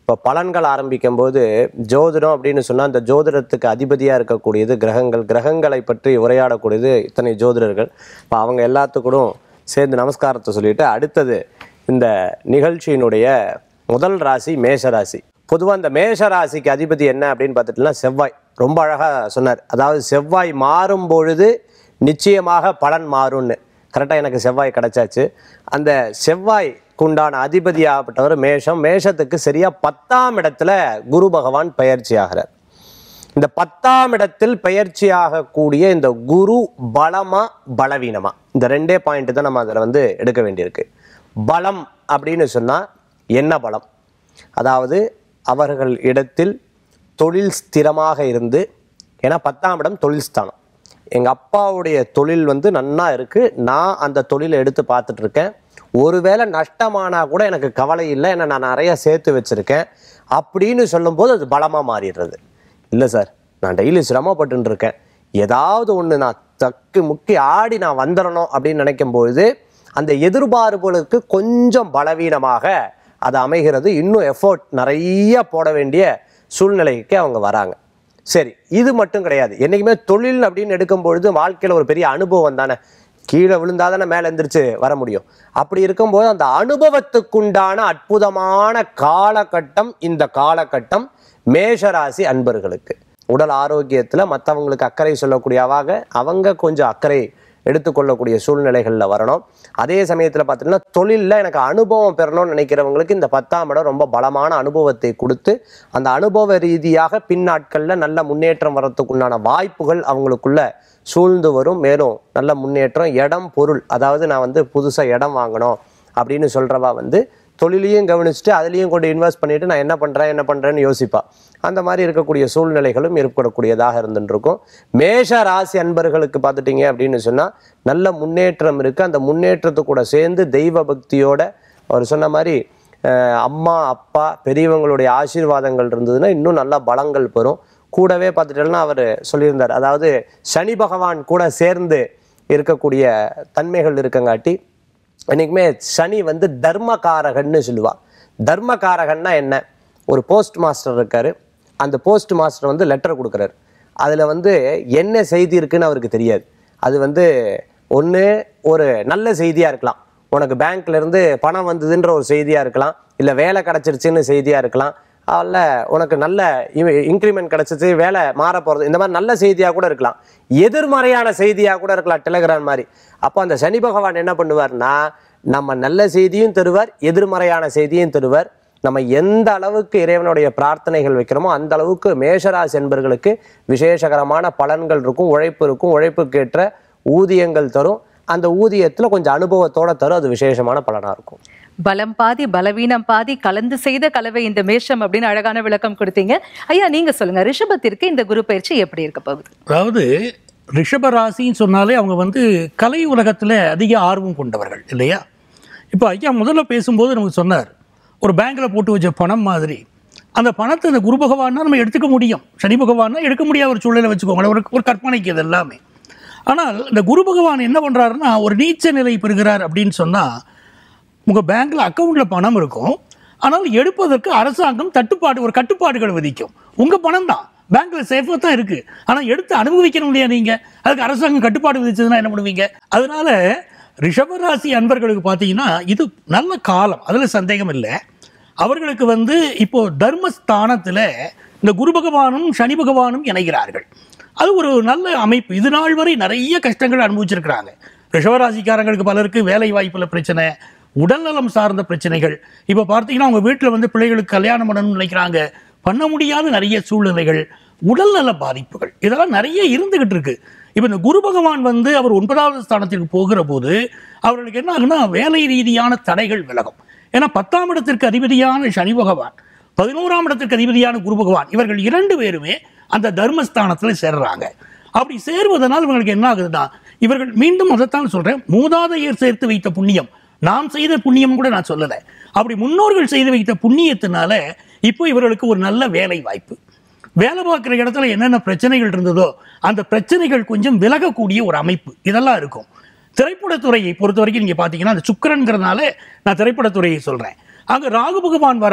இப்போ பலன்கள் ஆரம்பிக்கும் போது ஜோதிடம் அப்படின்னு சொன்னால் அந்த ஜோதிடத்துக்கு அதிபதியாக இருக்கக்கூடியது கிரகங்கள் கிரகங்களை பற்றி உரையாடக்கூடியது இத்தனை ஜோதிடர்கள் இப்போ அவங்க எல்லாத்துக்கூடும் சேர்ந்து நமஸ்காரத்தை சொல்லிட்டு அடுத்தது இந்த நிகழ்ச்சியினுடைய முதல் ராசி மேஷ ராசி பொதுவாக இந்த மேஷ ராசிக்கு அதிபதி என்ன அப்படின்னு பார்த்துட்டுனா செவ்வாய் ரொம்ப அழகாக சொன்னார் அதாவது செவ்வாய் மாறும் பொழுது நிச்சயமாக பலன் மாறும்னு கரெக்டாக எனக்கு செவ்வாய் கிடைச்சாச்சு அந்த செவ்வாய்க்குண்டான அதிபதியாகப்பட்டவர் மேஷம் மேஷத்துக்கு சரியாக பத்தாம் இடத்துல குரு பகவான் பயிற்சி ஆகிறார் இந்த பத்தாம் இடத்தில் பயிற்சியாகக்கூடிய இந்த குரு பலமா பலவீனமா இந்த ரெண்டே பாயிண்ட் தான் நம்ம அதில் வந்து எடுக்க வேண்டியிருக்கு பலம் அப்படின்னு சொன்னால் என்ன பலம் அதாவது அவர்கள் இடத்தில் தொழில் ஸ்திரமாக இருந்து ஏன்னா பத்தாம் இடம் தொழில் ஸ்தானம் எங்கள் அப்பாவுடைய தொழில் வந்து நன்னா இருக்குது நான் அந்த தொழிலை எடுத்து பார்த்துட்டு இருக்கேன் ஒருவேளை நஷ்டமானா கூட எனக்கு கவலை இல்லை ஏன்னா நான் நிறைய சேர்த்து வச்சுருக்கேன் அப்படின்னு சொல்லும்போது அது பலமாக மாறிடுறது இல்லை சார் நான் டெய்லி சிரமப்பட்டு இருக்கேன் ஏதாவது ஒன்று நான் தக்கு முக்கி ஆடி நான் வந்துடணும் அப்படின்னு நினைக்கும் பொழுது அந்த எதிர்பார்ப்புகளுக்கு கொஞ்சம் பலவீனமாக அது அமைகிறது இன்னும் எஃபோர்ட் நிறைய போட வேண்டிய சூழ்நிலைக்கு அவங்க வராங்க சரி இது மட்டும் கிடையாது என்றைக்குமே தொழில் அப்படின்னு எடுக்கும் பொழுது வாழ்க்கையில் ஒரு பெரிய அனுபவம் தானே கீழே விழுந்தாதானே மேலே எந்திரிச்சு வர முடியும் அப்படி இருக்கும்போது அந்த அனுபவத்துக்குண்டான அற்புதமான காலகட்டம் இந்த காலகட்டம் மேஷராசி அன்பர்களுக்கு உடல் ஆரோக்கியத்தில் மற்றவங்களுக்கு அக்கறை சொல்லக்கூடியவாக அவங்க கொஞ்சம் அக்கறை எடுத்துக்கொள்ளக்கூடிய சூழ்நிலைகளில் வரணும் அதே சமயத்தில் பார்த்தீங்கன்னா தொழிலில் எனக்கு அனுபவம் பெறணும்னு நினைக்கிறவங்களுக்கு இந்த பத்தாம் இடம் ரொம்ப பலமான அனுபவத்தை கொடுத்து அந்த அனுபவ ரீதியாக பின் நாட்களில் நல்ல முன்னேற்றம் வரத்துக்குண்டான வாய்ப்புகள் அவங்களுக்குள்ள சூழ்ந்து வரும் மேலும் நல்ல முன்னேற்றம் இடம் பொருள் அதாவது நான் வந்து புதுசாக இடம் வாங்கணும் அப்படின்னு சொல்கிறவா வந்து தொழிலையும் கவனிச்சுட்டு அதுலேயும் கொண்டு இன்வெஸ்ட் பண்ணிட்டு நான் என்ன பண்ணுறேன் என்ன பண்ணுறேன்னு யோசிப்பா அந்த மாதிரி இருக்கக்கூடிய சூழ்நிலைகளும் ஏற்படக்கூடியதாக இருந்துட்டு இருக்கும் மேஷ ராசி அன்பர்களுக்கு பார்த்துட்டீங்க அப்படின்னு சொன்னால் நல்ல முன்னேற்றம் இருக்குது அந்த முன்னேற்றத்து கூட சேர்ந்து தெய்வ பக்தியோட அவர் சொன்ன மாதிரி அஹ், அம்மா அப்பா பெரியவங்களுடைய ஆசீர்வாதங்கள் இருந்ததுன்னா இன்னும் நல்ல பலங்கள் பெறும் கூடவே பார்த்துட்டோம்னா அவர் சொல்லியிருந்தார் அதாவது சனி பகவான் கூட சேர்ந்து இருக்கக்கூடிய தன்மைகள் இருக்கங்காட்டி என்னைக்குமே சனி வந்து தர்மகாரகன்னு சொல்லுவா தர்மகாரகன்னா என்ன ஒரு போஸ்ட் மாஸ்டர் இருக்காரு அந்த போஸ்ட் மாஸ்டர் வந்து லெட்டர் கொடுக்குறாரு அதில் வந்து என்ன செய்தி இருக்குன்னு அவருக்கு தெரியாது அது வந்து ஒன்று ஒரு நல்ல செய்தியாக இருக்கலாம் உனக்கு பேங்க்ல இருந்து பணம் வந்ததுன்ற ஒரு செய்தியாக இருக்கலாம் இல்லை வேலை கிடச்சிருச்சுன்னு செய்தியாக இருக்கலாம் அல்ல உனக்கு நல்ல இன்க்ரிமெண்ட் கிடச்சிச்சு வேலை மாற போகிறது இந்த மாதிரி நல்ல செய்தியாக கூட இருக்கலாம் எதிர்மறையான செய்தியாக கூட இருக்கலாம் டெலிகிராம் மாதிரி அப்போ அந்த சனி பகவான் என்ன பண்ணுவார்னா நம்ம நல்ல செய்தியும் தருவார் எதிர்மறையான செய்தியும் தருவார் நம்ம எந்த அளவுக்கு இறைவனுடைய பிரார்த்தனைகள் வைக்கிறோமோ அந்த அளவுக்கு மேஷராசி என்பர்களுக்கு விசேஷகரமான பலன்கள் இருக்கும் உழைப்பு இருக்கும் உழைப்புக்கேற்ற ஊதியங்கள் தரும் அந்த ஊதியத்தில் கொஞ்சம் அனுபவத்தோட தரும் அது விசேஷமான பலனாக இருக்கும் பலம் பாதி பலவீனம் பாதி கலந்து செய்த கலவை இந்த மேஷம் அப்படின்னு அழகான விளக்கம் கொடுத்தீங்க ஐயா நீங்க சொல்லுங்க ரிஷபத்திற்கு இந்த குரு பயிற்சி எப்படி இருக்க போகுது அதாவது ரிஷப ராசின்னு சொன்னாலே அவங்க வந்து கலை உலகத்தில் அதிக ஆர்வம் கொண்டவர்கள் இல்லையா இப்போ ஐயா முதல்ல பேசும்போது நமக்கு சொன்னார் ஒரு பேங்க்கில் போட்டு வச்ச பணம் மாதிரி அந்த பணத்தை அந்த குரு பகவான்னா நம்ம எடுத்துக்க முடியும் சனி பகவான்னா எடுக்க முடியாத ஒரு சூழ்நிலை வச்சுக்கோங்களேன் ஒரு ஒரு கற்பனைக்கு இது எல்லாமே ஆனால் இந்த குரு பகவான் என்ன பண்ணுறாருன்னா ஒரு நீச்ச நிலை பெறுகிறார் அப்படின்னு சொன்னால் உங்கள் பேங்க்கில் அக்கௌண்ட்டில் பணம் இருக்கும் ஆனால் எடுப்பதற்கு அரசாங்கம் தட்டுப்பாடு ஒரு கட்டுப்பாடுகள் விதிக்கும் உங்கள் பணம் தான் பேங்க்கில் சேஃபாக தான் இருக்குது ஆனால் எடுத்து அனுபவிக்கணும் இல்லையா நீங்கள் அதுக்கு அரசாங்கம் கட்டுப்பாடு விதிச்சதுன்னா என்ன பண்ணுவீங்க அதனால ரிஷபராசி அன்பர்களுக்கு பார்த்தீங்கன்னா இது நல்ல காலம் அதில் சந்தேகம் இல்லை அவர்களுக்கு வந்து இப்போ தர்மஸ்தானத்தில் இந்த குரு பகவானும் சனி பகவானும் இணைகிறார்கள் அது ஒரு நல்ல அமைப்பு இது நாள் வரை நிறைய கஷ்டங்கள் அனுபவிச்சிருக்கிறாங்க ரிஷவராசிக்காரங்களுக்கு பலருக்கு வேலை வாய்ப்புல பிரச்சனை உடல்நலம் சார்ந்த பிரச்சனைகள் இப்போ பார்த்தீங்கன்னா அவங்க வீட்டில் வந்து பிள்ளைகளுக்கு கல்யாணம் பண்ணணும்னு நினைக்கிறாங்க பண்ண முடியாத நிறைய சூழ்நிலைகள் உடல்நல பாதிப்புகள் இதெல்லாம் நிறைய இருந்துகிட்டு இருக்கு இப்போ இந்த குரு பகவான் வந்து அவர் ஒன்பதாவது ஸ்தானத்திற்கு போகிற போது அவர்களுக்கு என்ன ஆகுன்னா வேலை ரீதியான தடைகள் விலகும் ஏன்னா பத்தாம் இடத்திற்கு அதிபதியான சனி பகவான் பதினோராம் இடத்திற்கு அதிபதியான குரு பகவான் இவர்கள் இரண்டு பேருமே அந்த தர்மஸ்தானத்தில் சேர்றாங்க அப்படி சேர்வதனால் இவங்களுக்கு என்ன ஆகுதுன்னா இவர்கள் மீண்டும் அதைத்தான் சொல்றேன் மூதாதையர் சேர்த்து வைத்த புண்ணியம் நாம் செய்த புண்ணியம் கூட நான் சொல்லலை அப்படி முன்னோர்கள் செய்து வைத்த புண்ணியத்தினால இப்போ இவர்களுக்கு ஒரு நல்ல வேலை வாய்ப்பு வேலை பார்க்குற இடத்துல என்னென்ன பிரச்சனைகள் இருந்ததோ அந்த பிரச்சனைகள் கொஞ்சம் விலகக்கூடிய ஒரு அமைப்பு இதெல்லாம் இருக்கும் திரைப்படத்துறையை பொறுத்த வரைக்கும் நீங்கள் பார்த்தீங்கன்னா அந்த சுக்கரன்கிறதுனால நான் திரைப்படத்துறையை சொல்கிறேன் அங்கே ராகு பகவான் வரார்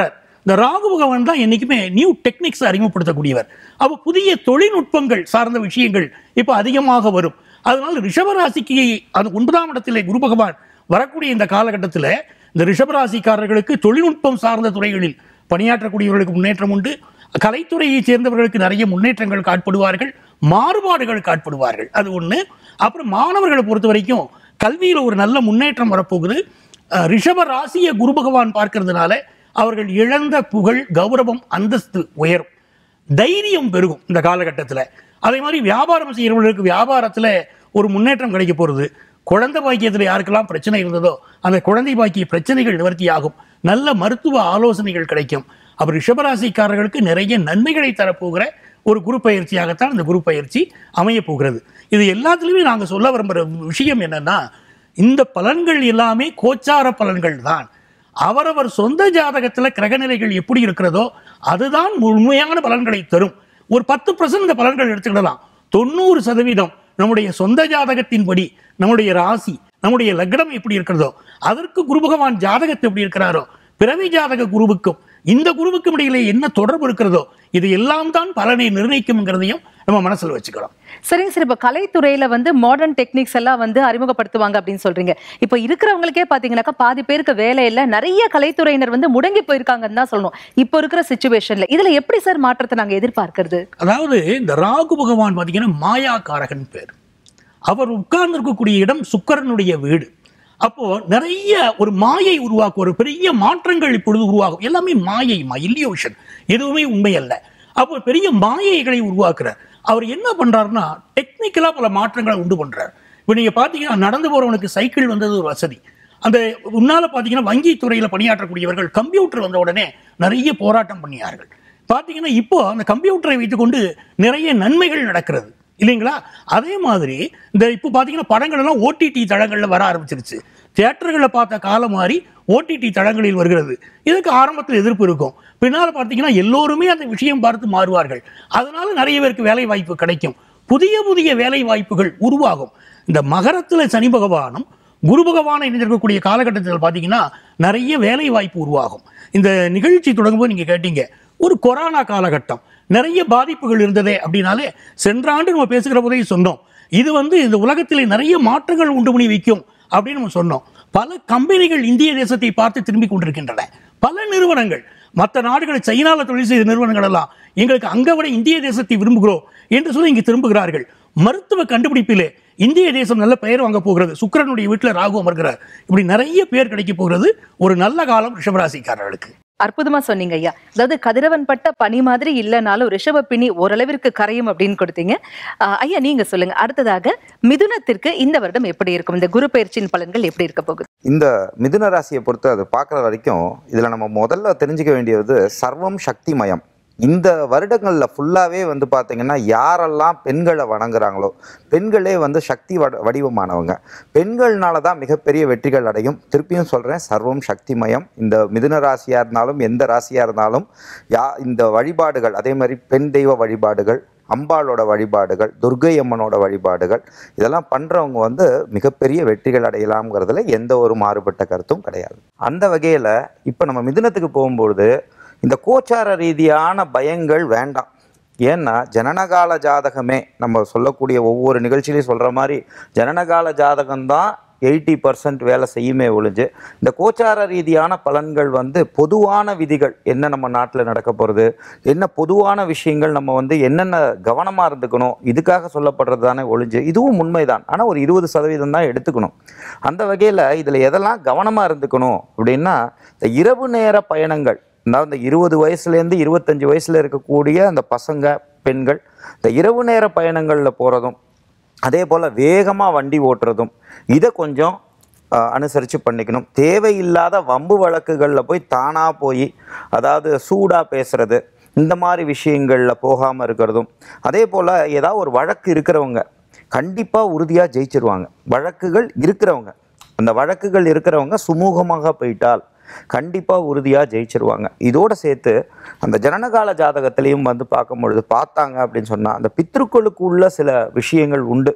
இந்த ராகு பகவான் தான் என்னைக்குமே நியூ டெக்னிக்ஸ் அறிமுகப்படுத்தக்கூடியவர் அப்போ புதிய தொழில்நுட்பங்கள் சார்ந்த விஷயங்கள் இப்போ அதிகமாக வரும் அதனால ரிஷபராசிக்கு அது ஒன்பதாம் இடத்திலே குரு பகவான் வரக்கூடிய இந்த காலகட்டத்தில் இந்த ரிஷபராசிக்காரர்களுக்கு தொழில்நுட்பம் சார்ந்த துறைகளில் பணியாற்றக்கூடியவர்களுக்கு முன்னேற்றம் உண்டு கலைத்துறையைச் சேர்ந்தவர்களுக்கு நிறைய முன்னேற்றங்கள் காட்படுவார்கள் மாறுபாடுகள் காட்படுவார்கள் அது ஒன்று அப்புறம் மாணவர்களை பொறுத்த வரைக்கும் கல்வியில் ஒரு நல்ல முன்னேற்றம் வரப்போகுது அஹ், ரிஷப ராசியை குரு பகவான் பார்க்கறதுனால அவர்கள் இழந்த புகழ் கௌரவம் அந்தஸ்து உயரும் தைரியம் பெருகும் இந்த காலகட்டத்தில் அதே மாதிரி வியாபாரம் செய்கிறவர்களுக்கு வியாபாரத்தில் ஒரு முன்னேற்றம் கிடைக்க போகிறது குழந்தை பாக்கியத்தில் யாருக்கெல்லாம் பிரச்சனை இருந்ததோ அந்த குழந்தை பாக்கிய பிரச்சனைகள் நிவர்த்தியாகும் நல்ல மருத்துவ ஆலோசனைகள் கிடைக்கும் அப்ப ரிஷபராசிக்காரர்களுக்கு நிறைய நன்மைகளை தரப்போகிற ஒரு குரு பயிற்சியாகத்தான் இந்த குரு பயிற்சி அமைய போகிறது இது எல்லாத்துலேயுமே நாங்கள் சொல்ல விரும்புகிற விஷயம் என்னன்னா இந்த பலன்கள் எல்லாமே கோச்சார பலன்கள் தான் அவரவர் சொந்த ஜாதகத்தில் கிரகநிலைகள் எப்படி இருக்கிறதோ அதுதான் உண்மையான பலன்களை தரும் ஒரு பத்து பர்சன்ட் இந்த பலன்கள் எடுத்துக்கிடலாம் தொண்ணூறு சதவீதம் நம்முடைய சொந்த ஜாதகத்தின்படி நம்முடைய ராசி நம்முடைய லக்னம் எப்படி இருக்கிறதோ அதற்கு குரு பகவான் ஜாதகத்தை எப்படி இருக்கிறாரோ பிறவி ஜாதக குருவுக்கும் இந்த குருவுக்கும் இடையிலே என்ன தொடர்பு இருக்கிறதோ இது எல்லாம் தான் பலனை நிர்ணயிக்கும்ங்கிறதையும் நம்ம மனசுல வச்சுக்கிறோம் சரிங்க சார் இப்போ கலைத்துறையில வந்து மாடர்ன் டெக்னிக்ஸ் எல்லாம் வந்து அறிமுகப்படுத்துவாங்க அப்படின்னு சொல்றீங்க இப்போ இருக்கிறவங்களுக்கே பாத்தீங்கன்னாக்கா பாதி பேருக்கு வேலை இல்ல நிறைய கலைத்துறையினர் வந்து முடங்கி போயிருக்காங்கன்னு தான் சொல்லணும் இப்போ இருக்கிற சுச்சுவேஷன்ல இதுல எப்படி சார் மாற்றத்தை நாங்க எதிர்பார்க்கிறது அதாவது இந்த ராகு பகவான் பார்த்தீங்கன்னா மாயாக்காரகன் பேர் அவர் உட்கார்ந்திருக்கக்கூடிய இடம் சுக்கிரனுடைய வீடு அப்போ நிறைய ஒரு மாயை உருவாக்கும் ஒரு பெரிய மாற்றங்கள் இப்பொழுது உருவாகும் எல்லாமே மாயை இல்லியோஷன் எதுவுமே உண்மை அல்ல அப்போ பெரிய மாயைகளை உருவாக்குறார் அவர் என்ன பண்றாருன்னா டெக்னிக்கலா பல மாற்றங்களை உண்டு பண்றார் இப்போ நீங்க பார்த்தீங்கன்னா நடந்து போறவனுக்கு சைக்கிள் வந்தது ஒரு வசதி அந்த முன்னால பார்த்தீங்கன்னா வங்கி துறையில பணியாற்றக்கூடியவர்கள் கம்ப்யூட்டர் வந்த உடனே நிறைய போராட்டம் பண்ணியார்கள் பார்த்தீங்கன்னா இப்போ அந்த கம்ப்யூட்டரை வைத்துக்கொண்டு நிறைய நன்மைகள் நடக்கிறது இல்லைங்களா அதே மாதிரி இந்த இப்போ பார்த்தீங்கன்னா படங்கள் எல்லாம் ஓடிடி தளங்களில் வர ஆரம்பிச்சிருச்சு தியேட்டர்களில் பார்த்த காலம் மாறி ஓடிடி தளங்களில் வருகிறது இதுக்கு ஆரம்பத்தில் எதிர்ப்பு இருக்கும் பின்னால் பார்த்தீங்கன்னா எல்லோருமே அந்த விஷயம் பார்த்து மாறுவார்கள் அதனால நிறைய பேருக்கு வேலை வாய்ப்பு கிடைக்கும் புதிய புதிய வேலை வாய்ப்புகள் உருவாகும் இந்த மகரத்தில் சனி பகவானும் குரு பகவானை இணைந்திருக்கக்கூடிய காலகட்டத்தில் பார்த்தீங்கன்னா நிறைய வேலை வாய்ப்பு உருவாகும் இந்த நிகழ்ச்சி தொடங்கும்போது நீங்கள் கேட்டீங்க ஒரு கொரோனா காலகட்டம் நிறைய பாதிப்புகள் இருந்ததே அப்படின்னாலே சென்ற ஆண்டு நம்ம பேசுகிற போதே சொன்னோம் இது வந்து இந்த உலகத்திலே நிறைய மாற்றங்கள் உண்டு பண்ணி வைக்கும் அப்படின்னு நம்ம சொன்னோம் பல கம்பெனிகள் இந்திய தேசத்தை பார்த்து திரும்பி கொண்டிருக்கின்றன பல நிறுவனங்கள் மற்ற நாடுகளை சைனால தொழில் செய்த நிறுவனங்கள் எல்லாம் எங்களுக்கு அங்க விட இந்திய தேசத்தை விரும்புகிறோம் என்று சொல்லி இங்கு திரும்புகிறார்கள் மருத்துவ கண்டுபிடிப்பிலே இந்திய தேசம் நல்ல பெயர் வாங்க போகிறது சுக்கிரனுடைய வீட்டில் ராகு அமர்கிறார் இப்படி நிறைய பேர் கிடைக்க போகிறது ஒரு நல்ல காலம் ரிஷபராசிக்காரர்களுக்கு அற்புதமா சொன்னீங்க ஐயா அதாவது கதிரவன் பட்ட பனி மாதிரி இல்லைனாலும் ரிஷப பிணி ஓரளவிற்கு கரையும் அப்படின்னு கொடுத்தீங்க ஆஹ் ஐயா நீங்க சொல்லுங்க அடுத்ததாக மிதுனத்திற்கு இந்த வருடம் எப்படி இருக்கும் இந்த குரு பயிற்சியின் பலன்கள் எப்படி இருக்க போகுது இந்த மிதுன ராசியை பொறுத்து அது பார்க்குற வரைக்கும் இதில் நம்ம முதல்ல தெரிஞ்சுக்க வேண்டியது சர்வம் சக்திமயம் இந்த வருடங்களில் ஃபுல்லாகவே வந்து பார்த்தீங்கன்னா யாரெல்லாம் பெண்களை வணங்குறாங்களோ பெண்களே வந்து சக்தி வட வடிவமானவங்க பெண்கள்னால தான் மிகப்பெரிய வெற்றிகள் அடையும் திருப்பியும் சொல்கிறேன் சர்வம் சக்திமயம் இந்த மிதுன ராசியாக இருந்தாலும் எந்த ராசியாக இருந்தாலும் யா இந்த வழிபாடுகள் அதே மாதிரி பெண் தெய்வ வழிபாடுகள் அம்பாளோட வழிபாடுகள் துர்க்கை அம்மனோட வழிபாடுகள் இதெல்லாம் பண்ணுறவங்க வந்து மிகப்பெரிய வெற்றிகள் அடையலாம்ங்கிறதுல எந்த ஒரு மாறுபட்ட கருத்தும் கிடையாது அந்த வகையில் இப்போ நம்ம மிதுனத்துக்கு போகும்பொழுது இந்த கோச்சார ரீதியான பயங்கள் வேண்டாம் ஏன்னா ஜனனகால ஜாதகமே நம்ம சொல்லக்கூடிய ஒவ்வொரு நிகழ்ச்சியிலையும் சொல்கிற மாதிரி ஜனனகால ஜாதகம்தான் எயிட்டி பர்சன்ட் வேலை செய்யுமே ஒழிஞ்சு இந்த கோச்சார ரீதியான பலன்கள் வந்து பொதுவான விதிகள் என்ன நம்ம நாட்டில் நடக்க போகிறது என்ன பொதுவான விஷயங்கள் நம்ம வந்து என்னென்ன கவனமாக இருந்துக்கணும் இதுக்காக சொல்லப்படுறது தானே ஒழிஞ்சு இதுவும் உண்மைதான் ஆனால் ஒரு இருபது சதவீதம் தான் எடுத்துக்கணும் அந்த வகையில் இதில் எதெல்லாம் கவனமாக இருந்துக்கணும் அப்படின்னா இந்த இரவு நேர பயணங்கள் அதாவது இந்த இருபது வயசுலேருந்து இருபத்தஞ்சி வயசில் இருக்கக்கூடிய அந்த பசங்க பெண்கள் இந்த இரவு நேர பயணங்களில் போகிறதும் அதே போல் வேகமாக வண்டி ஓட்டுறதும் இதை கொஞ்சம் அனுசரித்து பண்ணிக்கணும் தேவையில்லாத வம்பு வழக்குகளில் போய் தானாக போய் அதாவது சூடாக பேசுறது இந்த மாதிரி விஷயங்களில் போகாமல் இருக்கிறதும் அதே போல் ஏதாவது ஒரு வழக்கு இருக்கிறவங்க கண்டிப்பாக உறுதியாக ஜெயிச்சிருவாங்க வழக்குகள் இருக்கிறவங்க அந்த வழக்குகள் இருக்கிறவங்க சுமூகமாக போயிட்டால் கண்டிப்பாக உறுதியாக ஜெயிச்சிருவாங்க இதோட சேர்த்து அந்த ஜனனகால ஜாதகத்திலையும் வந்து பார்க்கும் பொழுது பார்த்தாங்க அப்படின்னு சொன்னால் அந்த பித்ருக்களுக்கு உள்ள சில விஷயங்கள் உண்டு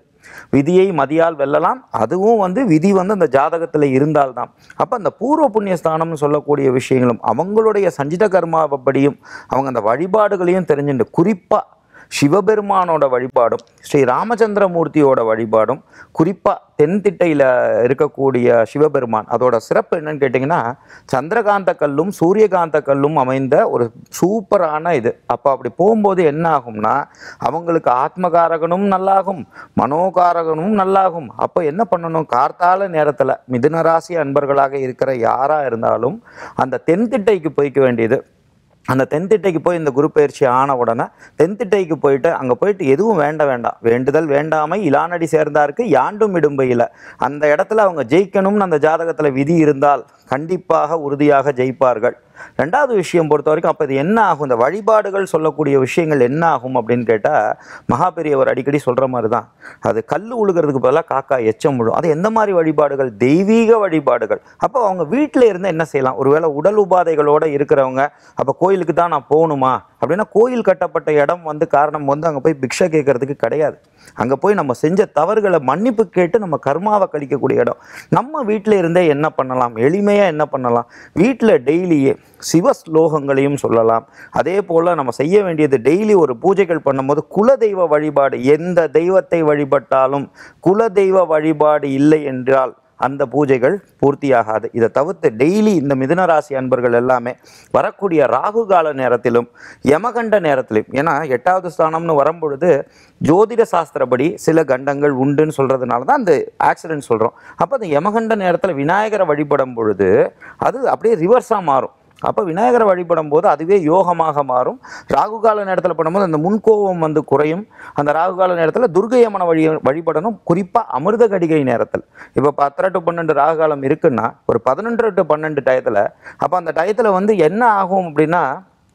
விதியை மதியால் வெல்லலாம் அதுவும் வந்து விதி வந்து அந்த ஜாதகத்தில் இருந்தால்தான் அப்போ அந்த பூர்வ புண்ணிய ஸ்தானம்னு சொல்லக்கூடிய விஷயங்களும் அவங்களுடைய சஞ்சித கர்மாவைப்படியும் அவங்க அந்த வழிபாடுகளையும் தெரிஞ்சுட்டு குறிப்பாக சிவபெருமானோட வழிபாடும் ஸ்ரீ ராமச்சந்திரமூர்த்தியோட வழிபாடும் குறிப்பாக தென்திட்டையில் இருக்கக்கூடிய சிவபெருமான் அதோட சிறப்பு என்னன்னு கேட்டிங்கன்னா சந்திரகாந்த கல்லும் சூரியகாந்த கல்லும் அமைந்த ஒரு சூப்பரான இது அப்போ அப்படி போகும்போது என்ன ஆகும்னா அவங்களுக்கு ஆத்மகாரகனும் நல்லாகும் மனோகாரகனும் நல்லாகும் அப்போ என்ன பண்ணணும் கார்த்தால நேரத்தில் மிதுனராசி அன்பர்களாக இருக்கிற யாராக இருந்தாலும் அந்த தென்திட்டைக்கு போய்க்க வேண்டியது அந்த தென்திட்டைக்கு போய் இந்த குரு பயிற்சி ஆன உடனே தென்திட்டைக்கு போயிட்டு அங்கே போயிட்டு எதுவும் வேண்ட வேண்டாம் வேண்டுதல் வேண்டாமை இலானடி சேர்ந்தாருக்கு யாண்டும் இடும்பையில் அந்த இடத்துல அவங்க ஜெயிக்கணும்னு அந்த ஜாதகத்தில் விதி இருந்தால் கண்டிப்பாக உறுதியாக ஜெயிப்பார்கள் ரெண்டாவது விஷயம் பொறுத்த வரைக்கும் அப்போ இது என்ன ஆகும் இந்த வழிபாடுகள் சொல்லக்கூடிய விஷயங்கள் என்ன ஆகும் அப்படின்னு கேட்டால் மகா பெரியவர் அடிக்கடி சொல்கிற மாதிரி தான் அது கல் உழுகிறதுக்கு பதிலாக காக்கா எச்சம் விழும் அது எந்த மாதிரி வழிபாடுகள் தெய்வீக வழிபாடுகள் அப்போ அவங்க வீட்டில் இருந்து என்ன செய்யலாம் ஒருவேளை உடல் உபாதைகளோட இருக்கிறவங்க அப்போ கோயிலுக்கு தான் நான் போகணுமா அப்படின்னா கோயில் கட்டப்பட்ட இடம் வந்து காரணம் வந்து அங்கே போய் பிக்ஷை கேட்கறதுக்கு கிடையாது அங்கே போய் நம்ம செஞ்ச தவறுகளை மன்னிப்பு கேட்டு நம்ம கர்மாவை கழிக்கக்கூடிய இடம் நம்ம வீட்டில் இருந்தே என்ன பண்ணலாம் எளிமையாக என்ன பண்ணலாம் வீட்டில் டெய்லியே சிவ ஸ்லோகங்களையும் சொல்லலாம் அதே போல் நம்ம செய்ய வேண்டியது டெய்லி ஒரு பூஜைகள் பண்ணும்போது குலதெய்வ வழிபாடு எந்த தெய்வத்தை வழிபட்டாலும் குலதெய்வ வழிபாடு இல்லை என்றால் அந்த பூஜைகள் பூர்த்தியாகாது இதை தவிர்த்து டெய்லி இந்த மிதுன ராசி அன்பர்கள் எல்லாமே வரக்கூடிய ராகு கால நேரத்திலும் யமகண்ட நேரத்திலும் ஏன்னா எட்டாவது ஸ்தானம்னு வரும்பொழுது ஜோதிட சாஸ்திரப்படி சில கண்டங்கள் உண்டுன்னு சொல்றதுனால தான் அந்த ஆக்சிடென்ட் சொல்கிறோம் அப்போ அந்த யமகண்ட நேரத்தில் விநாயகரை வழிபடும் பொழுது அது அப்படியே ரிவர்ஸாக மாறும் அப்போ விநாயகரை வழிபடும் போது அதுவே யோகமாக மாறும் ராகு கால நேரத்தில் பண்ணும்போது அந்த முன்கோபம் வந்து குறையும் அந்த ராகு கால நேரத்தில் துர்கையம்மனை வழி வழிபடணும் குறிப்பாக அமிர்த கடிகை நேரத்தில் இப்போ பத்தரை டு பன்னெண்டு ராகு காலம் இருக்குன்னா ஒரு பதினொன்று டு பன்னெண்டு டயத்தில் அப்போ அந்த டயத்தில் வந்து என்ன ஆகும் அப்படின்னா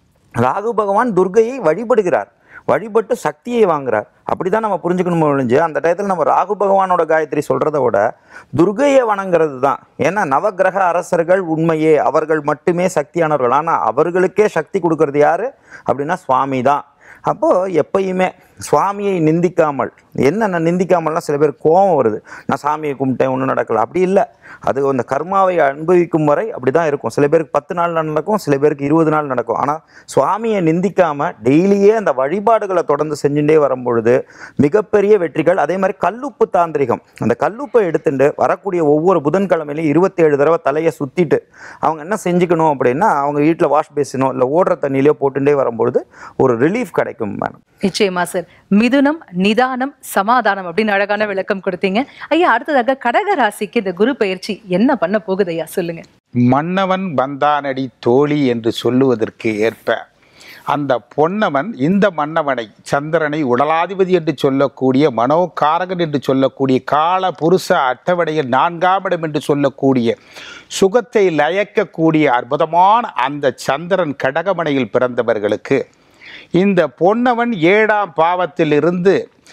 ராகு பகவான் துர்கையை வழிபடுகிறார் வழிபட்டு சக்தியை வாங்குறார் அப்படிதான் நம்ம புரிஞ்சுக்கணும் ஒழிஞ்சு அந்த டயத்தில் நம்ம ராகு பகவானோட காயத்ரி சொல்றதை விட துர்கையை வணங்குறது தான் ஏன்னா நவக்கிரக அரசர்கள் உண்மையே அவர்கள் மட்டுமே சக்தியானவர்கள் ஆனால் அவர்களுக்கே சக்தி கொடுக்கறது யாரு அப்படின்னா சுவாமி தான் அப்போ எப்பயுமே சுவாமியை நிந்திக்காமல் என்ன நிந்திக்காமல்னா சில பேர் கோபம் வருது நான் சாமியை கும்பிட்டேன் ஒன்றும் நடக்கல அப்படி இல்லை அது அந்த கர்மாவை அனுபவிக்கும் வரை அப்படி தான் இருக்கும் சில பேருக்கு பத்து நாள் நடக்கும் சில பேருக்கு இருபது நாள் நடக்கும் ஆனால் சுவாமியை நிந்திக்காம டெய்லியே அந்த வழிபாடுகளை தொடர்ந்து செஞ்சுட்டே வரும்பொழுது மிகப்பெரிய வெற்றிகள் அதே மாதிரி கல்லுப்பு தாந்திரிகம் அந்த கல்லுப்பை எடுத்துட்டு வரக்கூடிய ஒவ்வொரு புதன்கிழமையிலையும் இருபத்தி ஏழு தடவை தலையை சுத்திட்டு அவங்க என்ன செஞ்சுக்கணும் அப்படின்னா அவங்க வீட்டில் வாஷ் பேசினோ இல்லை ஓடுற தண்ணியிலையோ போட்டுட்டே வரும்பொழுது ஒரு ரிலீஃப் கிடைக்கும் மேடம் நிச்சயமா சார் மிதுனம் நிதானம் சமாதானம் அப்படின்னு அழகான விளக்கம் கொடுத்தீங்க ஐயா அடுத்ததாக கடக ராசிக்கு இந்த குரு பயிற்சி என்ன பண்ண போகுது ஐயா சொல்லுங்க மன்னவன் பந்தானடி தோழி என்று சொல்லுவதற்கு ஏற்ப அந்த பொன்னவன் இந்த மன்னவனை சந்திரனை உடலாதிபதி என்று சொல்லக்கூடிய மனோகாரகன் என்று சொல்லக்கூடிய கால புருஷ அட்டவணையில் நான்காம் இடம் என்று சொல்லக்கூடிய சுகத்தை லயக்கக்கூடிய அற்புதமான அந்த சந்திரன் கடகமனையில் பிறந்தவர்களுக்கு இந்த பொன்னவன் ஏழாம் பாவத்திலிருந்து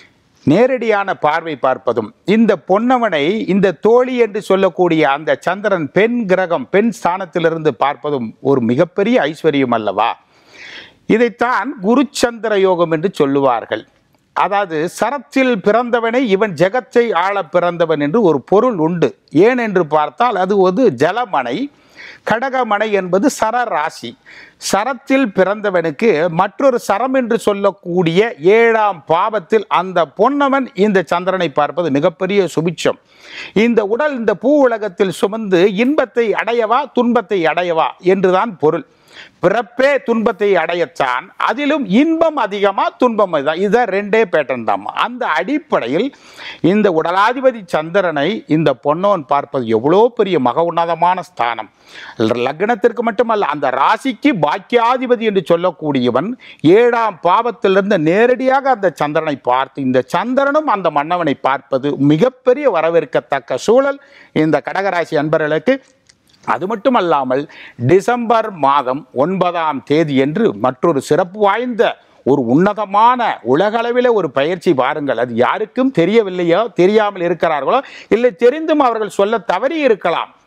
நேரடியான பார்வை பார்ப்பதும் இந்த பொன்னவனை இந்த தோழி என்று சொல்லக்கூடிய அந்த சந்திரன் பெண் கிரகம் பெண் ஸ்தானத்திலிருந்து பார்ப்பதும் ஒரு மிகப்பெரிய ஐஸ்வர்யம் அல்லவா இதைத்தான் குருச்சந்திர யோகம் என்று சொல்லுவார்கள் அதாவது சரத்தில் பிறந்தவனை இவன் ஜெகத்தை ஆள பிறந்தவன் என்று ஒரு பொருள் உண்டு ஏன் என்று பார்த்தால் அது ஒரு ஜலமனை கடகமனை என்பது சர ராசி சரத்தில் பிறந்தவனுக்கு மற்றொரு சரம் என்று சொல்லக்கூடிய ஏழாம் பாவத்தில் அந்த பொன்னவன் இந்த சந்திரனை பார்ப்பது மிகப்பெரிய சுபிட்சம் இந்த உடல் இந்த பூ உலகத்தில் சுமந்து இன்பத்தை அடையவா துன்பத்தை அடையவா என்றுதான் பொருள் பிறப்பே துன்பத்தை அடையத்தான் அதிலும் இன்பம் அதிகமா துன்பம் அதிகம் இதுதான் ரெண்டே பேட்டர்ன் தான் அந்த அடிப்படையில் இந்த உடலாதிபதி சந்திரனை இந்த பொன்னவன் பார்ப்பது எவ்வளோ பெரிய மக உன்னதமான ஸ்தானம் லக்னத்திற்கு மட்டுமல்ல அந்த ராசிக்கு பாக்கியாதிபதி என்று சொல்லக்கூடியவன் ஏழாம் பாவத்திலிருந்து நேரடியாக அந்த சந்திரனை பார்த்து இந்த சந்திரனும் அந்த மன்னவனை பார்ப்பது மிகப்பெரிய வரவேற்கத்தக்க சூழல் இந்த கடகராசி அன்பர்களுக்கு அது மட்டுமல்லாமல் டிசம்பர் மாதம் ஒன்பதாம் தேதி என்று மற்றொரு சிறப்பு வாய்ந்த ஒரு உன்னதமான உலகளவில் ஒரு பயிற்சி பாருங்கள் அது யாருக்கும் தெரியவில்லையோ தெரியாமல் இருக்கிறார்களோ இல்லை தெரிந்தும் அவர்கள் சொல்ல தவறி இருக்கலாம்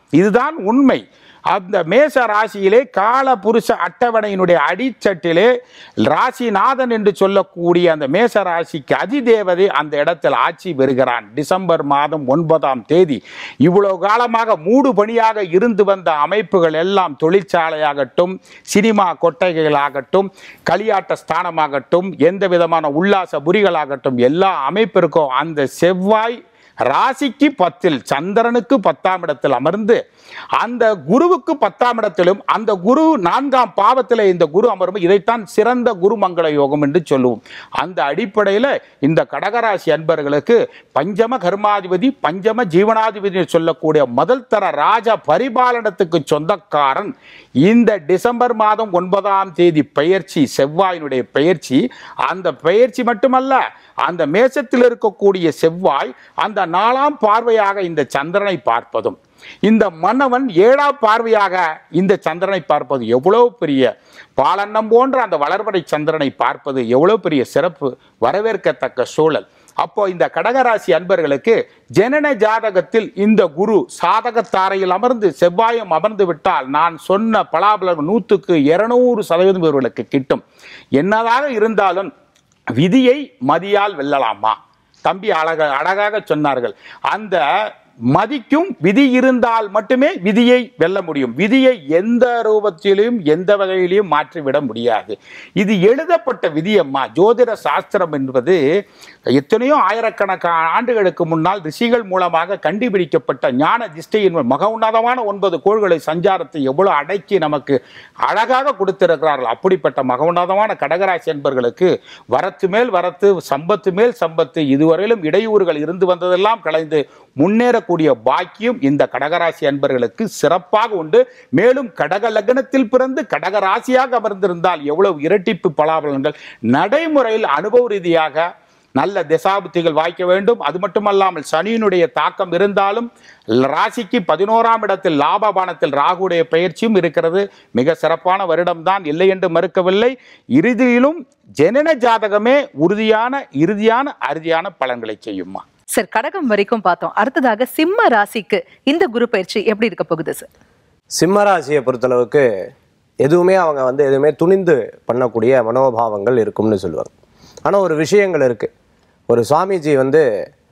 இதுதான் உண்மை அந்த மேச ராசியிலே கால புருஷ அட்டவணையினுடைய அடிச்சட்டிலே ராசிநாதன் என்று சொல்லக்கூடிய அந்த மேச ராசிக்கு அதிதேவதை அந்த இடத்தில் ஆட்சி பெறுகிறான் டிசம்பர் மாதம் ஒன்பதாம் தேதி இவ்வளவு காலமாக மூடு பணியாக இருந்து வந்த அமைப்புகள் எல்லாம் தொழிற்சாலையாகட்டும் சினிமா கொட்டகைகளாகட்டும் களியாட்ட ஸ்தானமாகட்டும் எந்த விதமான உல்லாச புரிகளாகட்டும் எல்லா அமைப்பிற்கும் அந்த செவ்வாய் ராசிக்கு பத்தில் சந்திரனுக்கு பத்தாம் இடத்தில் அமர்ந்து அந்த குருவுக்கு பத்தாம் இடத்திலும் அந்த குரு நான்காம் பாவத்தில் இந்த குரு அமரும் இதைத்தான் சிறந்த குருமங்கள யோகம் என்று சொல்லுவோம் அந்த அடிப்படையில் இந்த கடகராசி அன்பர்களுக்கு பஞ்சம கர்மாதிபதி பஞ்சம ஜீவனாதிபதி சொல்லக்கூடிய முதல் தர ராஜ பரிபாலனத்துக்கு சொந்தக்காரன் இந்த டிசம்பர் மாதம் ஒன்பதாம் தேதி பெயர்ச்சி செவ்வாயினுடைய பெயர்ச்சி அந்த பெயர்ச்சி மட்டுமல்ல அந்த மேசத்தில் இருக்கக்கூடிய செவ்வாய் அந்த நாலாம் பார்வையாக இந்த சந்திரனை பார்ப்பதும் இந்த மன்னவன் ஏழாம் பார்வையாக இந்த சந்திரனை பார்ப்பது எவ்வளவு பெரிய பாலன்னம் போன்ற அந்த வளர்வடை சந்திரனை பார்ப்பது எவ்வளவு பெரிய சிறப்பு வரவேற்கத்தக்க சூழல் அப்போ இந்த கடகராசி அன்பர்களுக்கு ஜனன ஜாதகத்தில் இந்த குரு சாதகத்தாரையில் அமர்ந்து செவ்வாயம் அமர்ந்து விட்டால் நான் சொன்ன பலாபலம் நூற்றுக்கு இருநூறு சதவீதம் இவர்களுக்கு கிட்டும் என்னதாக இருந்தாலும் விதியை மதியால் வெல்லலாமா தம்பி அழக அழகாக சொன்னார்கள் அந்த மதிக்கும் விதி இருந்தால் மட்டுமே விதியை வெல்ல முடியும் விதியை எந்த ரூபத்திலும் எந்த வகையிலையும் மாற்றிவிட முடியாது இது எழுதப்பட்ட விதி அம்மா ஜோதிட சாஸ்திரம் என்பது எத்தனையோ ஆயிரக்கணக்கான ஆண்டுகளுக்கு முன்னால் ரிஷிகள் மூலமாக கண்டுபிடிக்கப்பட்ட ஞான திஷ்டையின் மக உன்னதமான ஒன்பது கோள்களை சஞ்சாரத்தை எவ்வளவு அடக்கி நமக்கு அழகாக கொடுத்திருக்கிறார்கள் அப்படிப்பட்ட மக உன்னதமான கடகராசி என்பர்களுக்கு வரத்து மேல் வரத்து சம்பத்து மேல் சம்பத்து இதுவரையிலும் இடையூறுகள் இருந்து வந்ததெல்லாம் கலைந்து முன்னேறக்கூடிய பாக்கியம் இந்த கடகராசி அன்பர்களுக்கு சிறப்பாக உண்டு மேலும் கடக லக்னத்தில் பிறந்து கடக ராசியாக அமர்ந்திருந்தால் எவ்வளவு இரட்டிப்பு பலாபலன்கள் நடைமுறையில் அனுபவ ரீதியாக நல்ல திசாபுத்திகள் வாய்க்க வேண்டும் அது மட்டுமல்லாமல் சனியினுடைய தாக்கம் இருந்தாலும் ராசிக்கு பதினோராம் இடத்தில் லாபபானத்தில் ராகுடைய பயிற்சியும் இருக்கிறது மிக சிறப்பான வருடம்தான் இல்லை என்று மறுக்கவில்லை இறுதியிலும் ஜனன ஜாதகமே உறுதியான இறுதியான அறுதியான பலன்களை செய்யுமா சார் கடகம் வரைக்கும் பார்த்தோம் அடுத்ததாக சிம்ம ராசிக்கு இந்த குரு பயிற்சி எப்படி இருக்க போகுது சார் சிம்மராசியை பொறுத்தளவுக்கு எதுவுமே அவங்க வந்து எதுவுமே துணிந்து பண்ணக்கூடிய மனோபாவங்கள் இருக்கும்னு சொல்லுவாங்க ஆனால் ஒரு விஷயங்கள் இருக்குது ஒரு சுவாமிஜி வந்து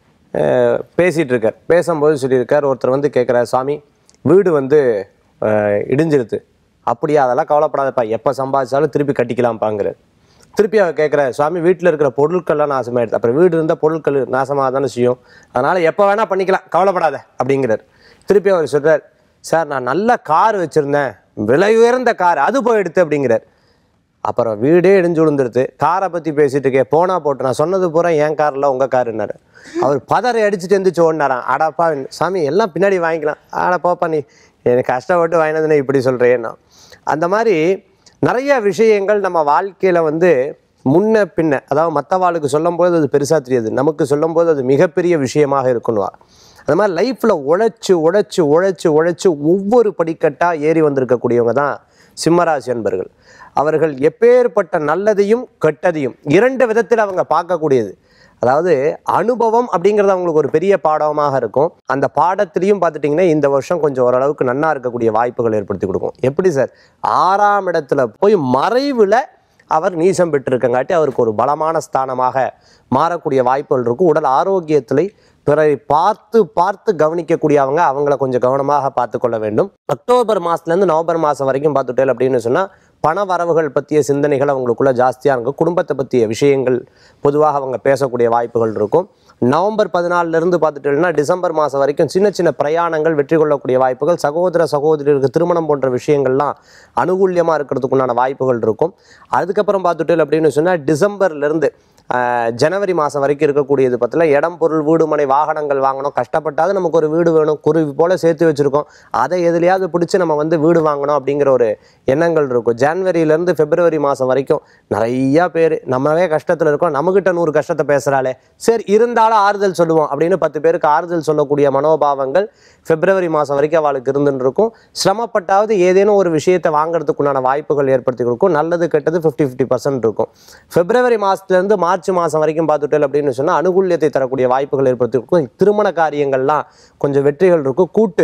அஹ், பேசிட்டு இருக்கார் பேசும்போது சொல்லியிருக்கார் ஒருத்தர் வந்து கேட்குறார் சாமி வீடு வந்து அஹ், இடிஞ்சிருது அப்படியா அதெல்லாம் கவலைப்படாதப்பா எப்போ சம்பாதிச்சாலும் திருப்பி கட்டிக்கலாம்ப்பாங்கிறார் திருப்பி அவர் கேட்குற சுவாமி வீட்டில் இருக்கிற பொருட்கள்லாம் நாசமாயிடுது அப்புறம் வீடு இருந்தால் பொருட்கள் நாசமாக தானே செய்யும் அதனால் எப்போ வேணால் பண்ணிக்கலாம் கவலைப்படாத அப்படிங்கிறார் திருப்பி அவர் சொல்கிறார் சார் நான் நல்ல கார் வச்சுருந்தேன் விலை உயர்ந்த கார் அது போயிடுது அப்படிங்கிறார் அப்புறம் வீடே இடிஞ்சு விழுந்துருது காரை பற்றி பேசிட்டு இருக்கே போனா போட்டு நான் சொன்னது பூரா என் காரில் உங்கள் காருன்னாரு அவர் பதறி அடிச்சுட்டு எந்திரிச்சு ஓடினாராம் அடாப்பா சாமி எல்லாம் பின்னாடி வாங்கிக்கலாம் ஆடா போப்பா நீ எனக்கு கஷ்டப்பட்டு வாங்கினதுன்னு இப்படி சொல்கிறேன்னா அந்த மாதிரி நிறைய விஷயங்கள் நம்ம வாழ்க்கையில் வந்து முன்ன பின்ன அதாவது மற்றவாளுக்கு சொல்லும்போது அது பெருசாக தெரியாது நமக்கு சொல்லும்போது அது மிகப்பெரிய விஷயமாக இருக்குன்னுவா அந்த மாதிரி லைஃப்பில் உழைச்சு உழைச்சு உழைச்சு உழைச்சு ஒவ்வொரு படிக்கட்டாக ஏறி வந்திருக்கக்கூடியவங்க தான் சிம்மராசி அன்பர்கள் அவர்கள் எப்பேற்பட்ட நல்லதையும் கெட்டதையும் இரண்டு விதத்தில் அவங்க பார்க்கக்கூடியது அதாவது அனுபவம் அப்படிங்கிறது அவங்களுக்கு ஒரு பெரிய பாடமாக இருக்கும் அந்த பாடத்திலையும் பார்த்துட்டிங்கன்னா இந்த வருஷம் கொஞ்சம் ஓரளவுக்கு நன்னா இருக்கக்கூடிய வாய்ப்புகள் ஏற்படுத்தி கொடுக்கும் எப்படி சார் ஆறாம் இடத்துல போய் மறைவில் அவர் நீசம் பெற்றிருக்கங்காட்டி அவருக்கு ஒரு பலமான ஸ்தானமாக மாறக்கூடிய வாய்ப்புகள் இருக்கும் உடல் ஆரோக்கியத்திலே பிறரை பார்த்து பார்த்து கவனிக்கக்கூடியவங்க அவங்கள கொஞ்சம் கவனமாக பார்த்து கொள்ள வேண்டும் அக்டோபர் மாதத்துலேருந்து நவம்பர் மாதம் வரைக்கும் பார்த்துட்டேன் அப்படின்னு சொன்னால் பண வரவுகள் பற்றிய சிந்தனைகள் அவங்களுக்குள்ள ஜாஸ்தியாக இருக்கும் குடும்பத்தை பற்றிய விஷயங்கள் பொதுவாக அவங்க பேசக்கூடிய வாய்ப்புகள் இருக்கும் நவம்பர் பதினாலிருந்து பார்த்துட்டோம்னா டிசம்பர் மாதம் வரைக்கும் சின்ன சின்ன பிரயாணங்கள் வெற்றி கொள்ளக்கூடிய வாய்ப்புகள் சகோதர சகோதரிகளுக்கு திருமணம் போன்ற விஷயங்கள்லாம் அனுகூல்யமாக இருக்கிறதுக்குண்டான வாய்ப்புகள் இருக்கும் அதுக்கப்புறம் பார்த்துட்டோம் அப்படின்னு சொன்னால் டிசம்பர்லேருந்து ஆஹ் ஜனவரி மாதம் வரைக்கும் இருக்கக்கூடியது பற்றில இடம் பொருள் வீடு மனை வாகனங்கள் வாங்கணும் கஷ்டப்பட்டாவது நமக்கு ஒரு வீடு வேணும் குருவி போல் சேர்த்து வச்சுருக்கோம் அதை எதுலையாவது பிடிச்சி நம்ம வந்து வீடு வாங்கணும் அப்படிங்கிற ஒரு எண்ணங்கள் இருக்கும் ஜான்வரியிலேருந்து பிப்ரவரி மாதம் வரைக்கும் நிறையா பேர் நம்மவே கஷ்டத்தில் இருக்கோம் நம்மக்கிட்ட நூறு கஷ்டத்தை பேசுகிறாளே சரி இருந்தாலும் ஆறுதல் சொல்லுவோம் அப்படின்னு பத்து பேருக்கு ஆறுதல் சொல்லக்கூடிய மனோபாவங்கள் பிப்ரவரி மாதம் வரைக்கும் அவளுக்கு இருந்துன்னு இருக்கும் சிரமப்பட்டாவது ஏதேனும் ஒரு விஷயத்தை வாங்குறதுக்குண்டான வாய்ப்புகள் ஏற்படுத்தி கொடுக்கும் நல்லது கெட்டது ஃபிஃப்டி ஃபிஃப்டி பர்சன்ட் இருக்கும் பிப்ரவரி மாதத்துலேருந்து மார்ச் மாதம் வரைக்கும் பார்த்துட்டேன் அப்படின்னு சொன்னால் அனுகூல்யத்தை தரக்கூடிய வாய்ப்புகள் ஏற்படுத்தி கொடுக்கும் திருமண காரியங்கள்லாம் கொஞ்சம் வெற்றிகள் இருக்கும் கூட்டு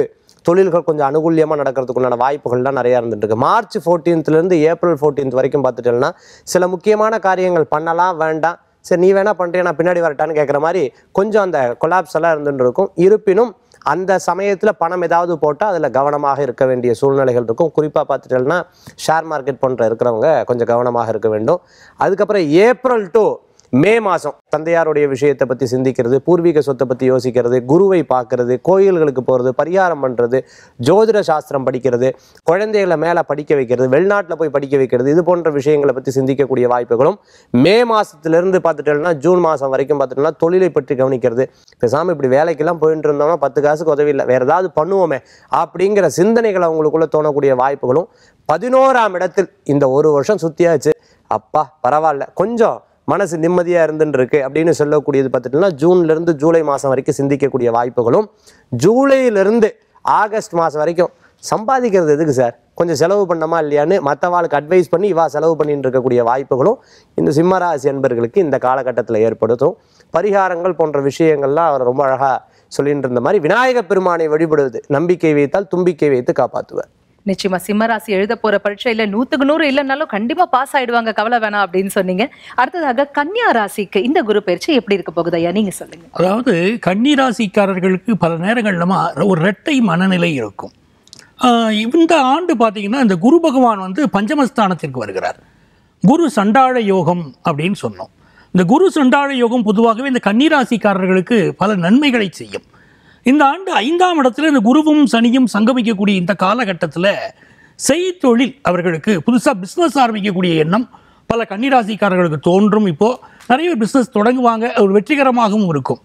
தொழில்கள் கொஞ்சம் அனுகூலியமாக நடக்கிறதுக்குண்டான வாய்ப்புகள்லாம் நிறையா இருந்துட்டு இருக்கு மார்ச் 14th ல இருந்து ஏப்ரல் 14th வரைக்கும் பார்த்துட்டோம்னா சில முக்கியமான காரியங்கள் பண்ணலாம் வேண்டாம் சரி நீ வேணா பண்ணுறியா நான் பின்னாடி வரட்டான்னு கேட்குற மாதிரி கொஞ்சம் அந்த கொலாப்ஸ் எல்லாம் இருந்துட்டு இருக்கும் இருப்பினும் அந்த சமயத்தில் பணம் ஏதாவது போட்டால் அதில் கவனமாக இருக்க வேண்டிய சூழ்நிலைகள் இருக்கும் குறிப்பாக பார்த்துட்டோம்னா ஷேர் மார்க்கெட் போன்ற இருக்கிறவங்க கொஞ்சம் கவனமாக இருக்க வேண்டும் அதுக்கப்புறம் ஏப்ரல் டு மே மாதம் தந்தையாருடைய விஷயத்தை பற்றி சிந்திக்கிறது பூர்வீக சொத்தை பற்றி யோசிக்கிறது குருவை பார்க்கறது கோயில்களுக்கு போகிறது பரிகாரம் பண்ணுறது ஜோதிட சாஸ்திரம் படிக்கிறது குழந்தைகளை மேலே படிக்க வைக்கிறது வெளிநாட்டில் போய் படிக்க வைக்கிறது இது போன்ற விஷயங்களை பற்றி சிந்திக்கக்கூடிய வாய்ப்புகளும் மே மாதத்துலேருந்து பார்த்துட்டோம்னா ஜூன் மாதம் வரைக்கும் பார்த்துட்டோம்னா தொழிலை பற்றி கவனிக்கிறது பேசாமல் இப்படி வேலைக்கெல்லாம் போயிட்டு இருந்தோம்னா பத்து காசுக்கு உதவி இல்லை வேறு ஏதாவது பண்ணுவோமே அப்படிங்கிற சிந்தனைகள் அவங்களுக்குள்ள தோணக்கூடிய வாய்ப்புகளும் பதினோராம் இடத்தில் இந்த ஒரு வருஷம் சுத்தியாச்சு அப்பா பரவாயில்ல கொஞ்சம் மனசு நிம்மதியாக இருந்துன்னு இருக்கு அப்படின்னு சொல்லக்கூடியது பார்த்துட்டோம்னா ஜூன்லேருந்து ஜூலை மாதம் வரைக்கும் சிந்திக்கக்கூடிய வாய்ப்புகளும் ஜூலையிலிருந்து ஆகஸ்ட் மாதம் வரைக்கும் சம்பாதிக்கிறது எதுக்கு சார் கொஞ்சம் செலவு பண்ணமா இல்லையான்னு மற்றவாளுக்கு அட்வைஸ் பண்ணி இவா செலவு பண்ணிட்டு இருக்கக்கூடிய வாய்ப்புகளும் இந்த சிம்மராசி அன்பர்களுக்கு இந்த காலகட்டத்தில் ஏற்படுத்தும் பரிகாரங்கள் போன்ற விஷயங்கள்லாம் அவர் ரொம்ப அழகாக சொல்லிட்டு இருந்த மாதிரி விநாயகப் பெருமானை வழிபடுவது நம்பிக்கை வைத்தால் தும்பிக்கை வைத்து காப்பாற்றுவார் நிச்சயமா சிம்மராசி எழுத போற பரீட்சையில நூத்துக்கு நூறு இல்லைனாலும் கண்டிப்பா பாஸ் ஆயிடுவாங்க கவலை வேணாம் அப்படின்னு சொன்னீங்க அடுத்ததாக கன்னியா ராசிக்கு இந்த குரு பயிற்சி எப்படி இருக்க போகுது ஐயா நீங்க சொல்லுங்க அதாவது கன்னிராசிக்காரர்களுக்கு பல நேரங்கள்லமா ஒரு ரெட்டை மனநிலை இருக்கும் ஆஹ் இந்த ஆண்டு பார்த்தீங்கன்னா இந்த குரு பகவான் வந்து பஞ்சமஸ்தானத்திற்கு வருகிறார் குரு சண்டாள யோகம் அப்படின்னு சொன்னோம் இந்த குரு சண்டாள யோகம் பொதுவாகவே இந்த கன்னிராசிக்காரர்களுக்கு பல நன்மைகளை செய்யும் இந்த ஆண்டு ஐந்தாம் இடத்துல இந்த குருவும் சனியும் சங்கமிக்கக்கூடிய இந்த காலகட்டத்தில் செய்தொழில் அவர்களுக்கு புதுசாக பிஸ்னஸ் ஆரம்பிக்கக்கூடிய எண்ணம் பல கன்னிராசிக்காரர்களுக்கு தோன்றும் இப்போ நிறைய பிஸ்னஸ் தொடங்குவாங்க ஒரு வெற்றிகரமாகவும் இருக்கும்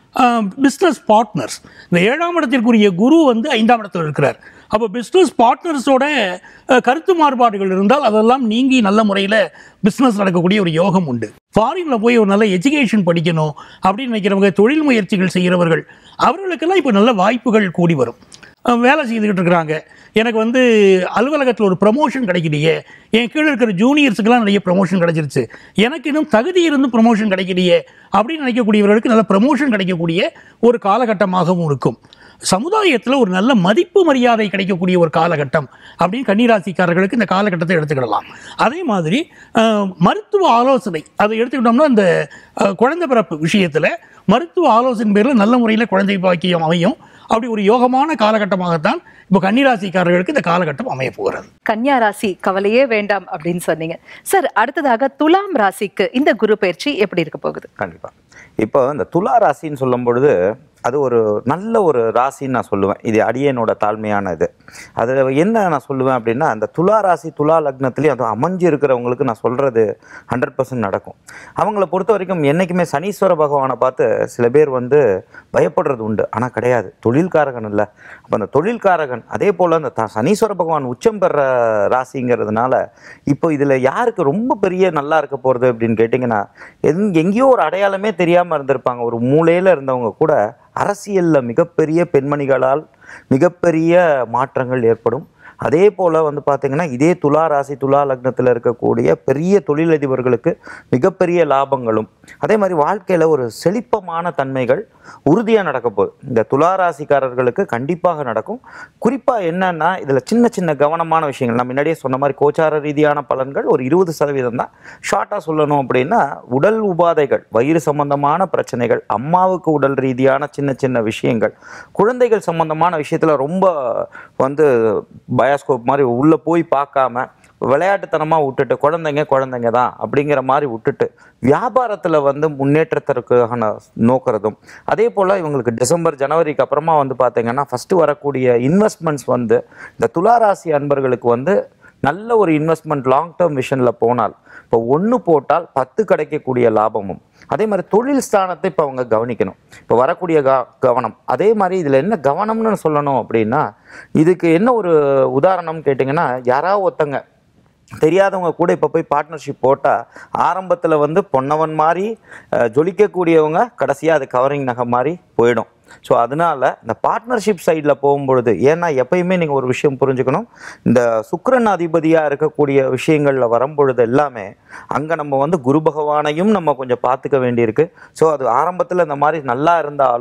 பிஸ்னஸ் பார்ட்னர்ஸ் இந்த ஏழாம் இடத்திற்குரிய குரு வந்து ஐந்தாம் இடத்துல இருக்கிறார் அப்போ பிஸ்னஸ் பார்ட்னர்ஸோட கருத்து மாறுபாடுகள் இருந்தால் அதெல்லாம் நீங்கி நல்ல முறையில் பிஸ்னஸ் நடக்கக்கூடிய ஒரு யோகம் உண்டு ஃபாரினில் போய் ஒரு நல்ல எஜுகேஷன் படிக்கணும் அப்படின்னு நினைக்கிறவங்க தொழில் முயற்சிகள் செய்கிறவர்கள் அவர்களுக்கெல்லாம் இப்போ நல்ல வாய்ப்புகள் கூடி வரும் அஹ் வேலை செய்துக்கிட்டு இருக்கிறாங்க எனக்கு வந்து அலுவலகத்தில் ஒரு ப்ரமோஷன் கிடைக்கலையே என் கீழே இருக்கிற ஜூனியர்ஸுக்கெல்லாம் நிறைய ப்ரமோஷன் கிடைச்சிருச்சு எனக்கு இன்னும் தகுதி இருந்தும் ப்ரமோஷன் கிடைக்கலையே அப்படின்னு நினைக்கக்கூடியவர்களுக்கு நல்ல ப்ரமோஷன் கிடைக்கக்கூடிய ஒரு காலகட்டமாகவும் இருக்கும் சமுதாயத்தில் ஒரு நல்ல மதிப்பு மரியாதை கிடைக்கக்கூடிய ஒரு காலகட்டம் அப்படின்னு கன்னிராசிக்காரர்களுக்கு இந்த காலகட்டத்தை எடுத்துக்கிடலாம் அதே மாதிரி அஹ், மருத்துவ ஆலோசனை அதை எடுத்துக்கிட்டோம்னா இந்த அஹ், குழந்தை பிறப்பு விஷயத்தில் மருத்துவ ஆலோசனை பேரில் நல்ல முறையில் குழந்தை பாக்கியம் அமையும் அப்படி ஒரு யோகமான காலகட்டமாகத்தான் இப்போ கன்னிராசிக்காரர்களுக்கு இந்த காலகட்டம் அமைய போகிறது கன்னியா ராசி கவலையே வேண்டாம் அப்படின்னு சொன்னீங்க சார் அடுத்ததாக துலாம் ராசிக்கு இந்த குரு பயிற்சி எப்படி இருக்க போகுது கண்டிப்பாக இப்போ இந்த துலா ராசின்னு சொல்லும் பொழுது அது ஒரு நல்ல ஒரு ராசின்னு நான் சொல்லுவேன் இது அடியனோட தாழ்மையான இது அதில் என்ன நான் சொல்லுவேன் அப்படின்னா அந்த துலா ராசி துலா லக்னத்துலேயும் அது அமைஞ்சு இருக்கிறவங்களுக்கு நான் சொல்கிறது ஹண்ட்ரட் பர்சன்ட் நடக்கும் அவங்கள பொறுத்த வரைக்கும் என்றைக்குமே சனீஸ்வர பகவானை பார்த்து சில பேர் வந்து பயப்படுறது உண்டு ஆனால் கிடையாது தொழில்காரகன் இல்லை அப்போ அந்த தொழில்காரகன் அதே போல் அந்த த சனீஸ்வர பகவான் உச்சம் பெற ராசிங்கிறதுனால இப்போ இதில் யாருக்கு ரொம்ப பெரிய நல்லா இருக்க போகிறது அப்படின்னு கேட்டிங்கன்னா எங் எங்கேயோ ஒரு அடையாளமே தெரியாமல் இருந்திருப்பாங்க ஒரு மூலையில் இருந்தவங்க கூட அரசியலில் மிகப்பெரிய பெண்மணிகளால் மிகப்பெரிய மாற்றங்கள் ஏற்படும் அதே போல் வந்து பார்த்திங்கன்னா இதே துலா ராசி துலா லக்னத்தில் இருக்கக்கூடிய பெரிய தொழிலதிபர்களுக்கு மிகப்பெரிய லாபங்களும் அதே மாதிரி வாழ்க்கையில் ஒரு செழிப்பமான தன்மைகள் உறுதியாக நடக்க போகுது இந்த துலா ராசிக்காரர்களுக்கு கண்டிப்பாக நடக்கும் குறிப்பாக என்னன்னா இதில் சின்ன சின்ன கவனமான விஷயங்கள் நான் முன்னாடியே சொன்ன மாதிரி கோச்சார ரீதியான பலன்கள் ஒரு இருபது சதவீதம் தான் ஷார்ட்டாக சொல்லணும் அப்படின்னா உடல் உபாதைகள் வயிறு சம்பந்தமான பிரச்சனைகள் அம்மாவுக்கு உடல் ரீதியான சின்ன சின்ன விஷயங்கள் குழந்தைகள் சம்பந்தமான விஷயத்தில் ரொம்ப வந்து பயாஸ்கோப் மாதிரி உள்ளே போய் பார்க்காம விளையாட்டுத்தனமாக விட்டுட்டு குழந்தைங்க குழந்தைங்க தான் அப்படிங்கிற மாதிரி விட்டுட்டு வியாபாரத்தில் வந்து முன்னேற்றத்திற்கான நோக்கிறதும் அதே போல் இவங்களுக்கு டிசம்பர் ஜனவரிக்கு அப்புறமா வந்து பார்த்தீங்கன்னா ஃபஸ்ட்டு வரக்கூடிய இன்வெஸ்ட்மெண்ட்ஸ் வந்து இந்த துளாராசி அன்பர்களுக்கு வந்து நல்ல ஒரு இன்வெஸ்ட்மெண்ட் லாங் டேர்ம் விஷனில் போனால் இப்போ ஒன்று போட்டால் பத்து கிடைக்கக்கூடிய லாபமும் அதே மாதிரி தொழில் ஸ்தானத்தை இப்போ அவங்க கவனிக்கணும் இப்போ வரக்கூடிய க கவனம் அதே மாதிரி இதில் என்ன கவனம்னு சொல்லணும் அப்படின்னா இதுக்கு என்ன ஒரு உதாரணம் கேட்டிங்கன்னா யாராவது ஒருத்தங்க தெரியாதவங்க கூட இப்போ போய் பார்ட்னர்ஷிப் போட்டால் ஆரம்பத்தில் வந்து பொன்னவன் மாதிரி அஹ், ஜொலிக்கக்கூடியவங்க கடைசியாக அது கவரிங் நகை மாதிரி போயிடும் ஸோ அதனால இந்த பார்ட்னர்ஷிப் சைடில் போகும்பொழுது ஏன்னா எப்பயுமே நீங்கள் ஒரு விஷயம் புரிஞ்சுக்கணும் இந்த சுக்கிரன் அதிபதியாக இருக்கக்கூடிய விஷயங்களில் வரும்பொழுது எல்லாமே அங்கே நம்ம வந்து குரு பகவானையும் நம்ம கொஞ்சம் பார்த்துக்க வேண்டியிருக்கு ஸோ அது ஆரம்பத்தில் இந்த மாதிரி நல்லா இருந்தாலும்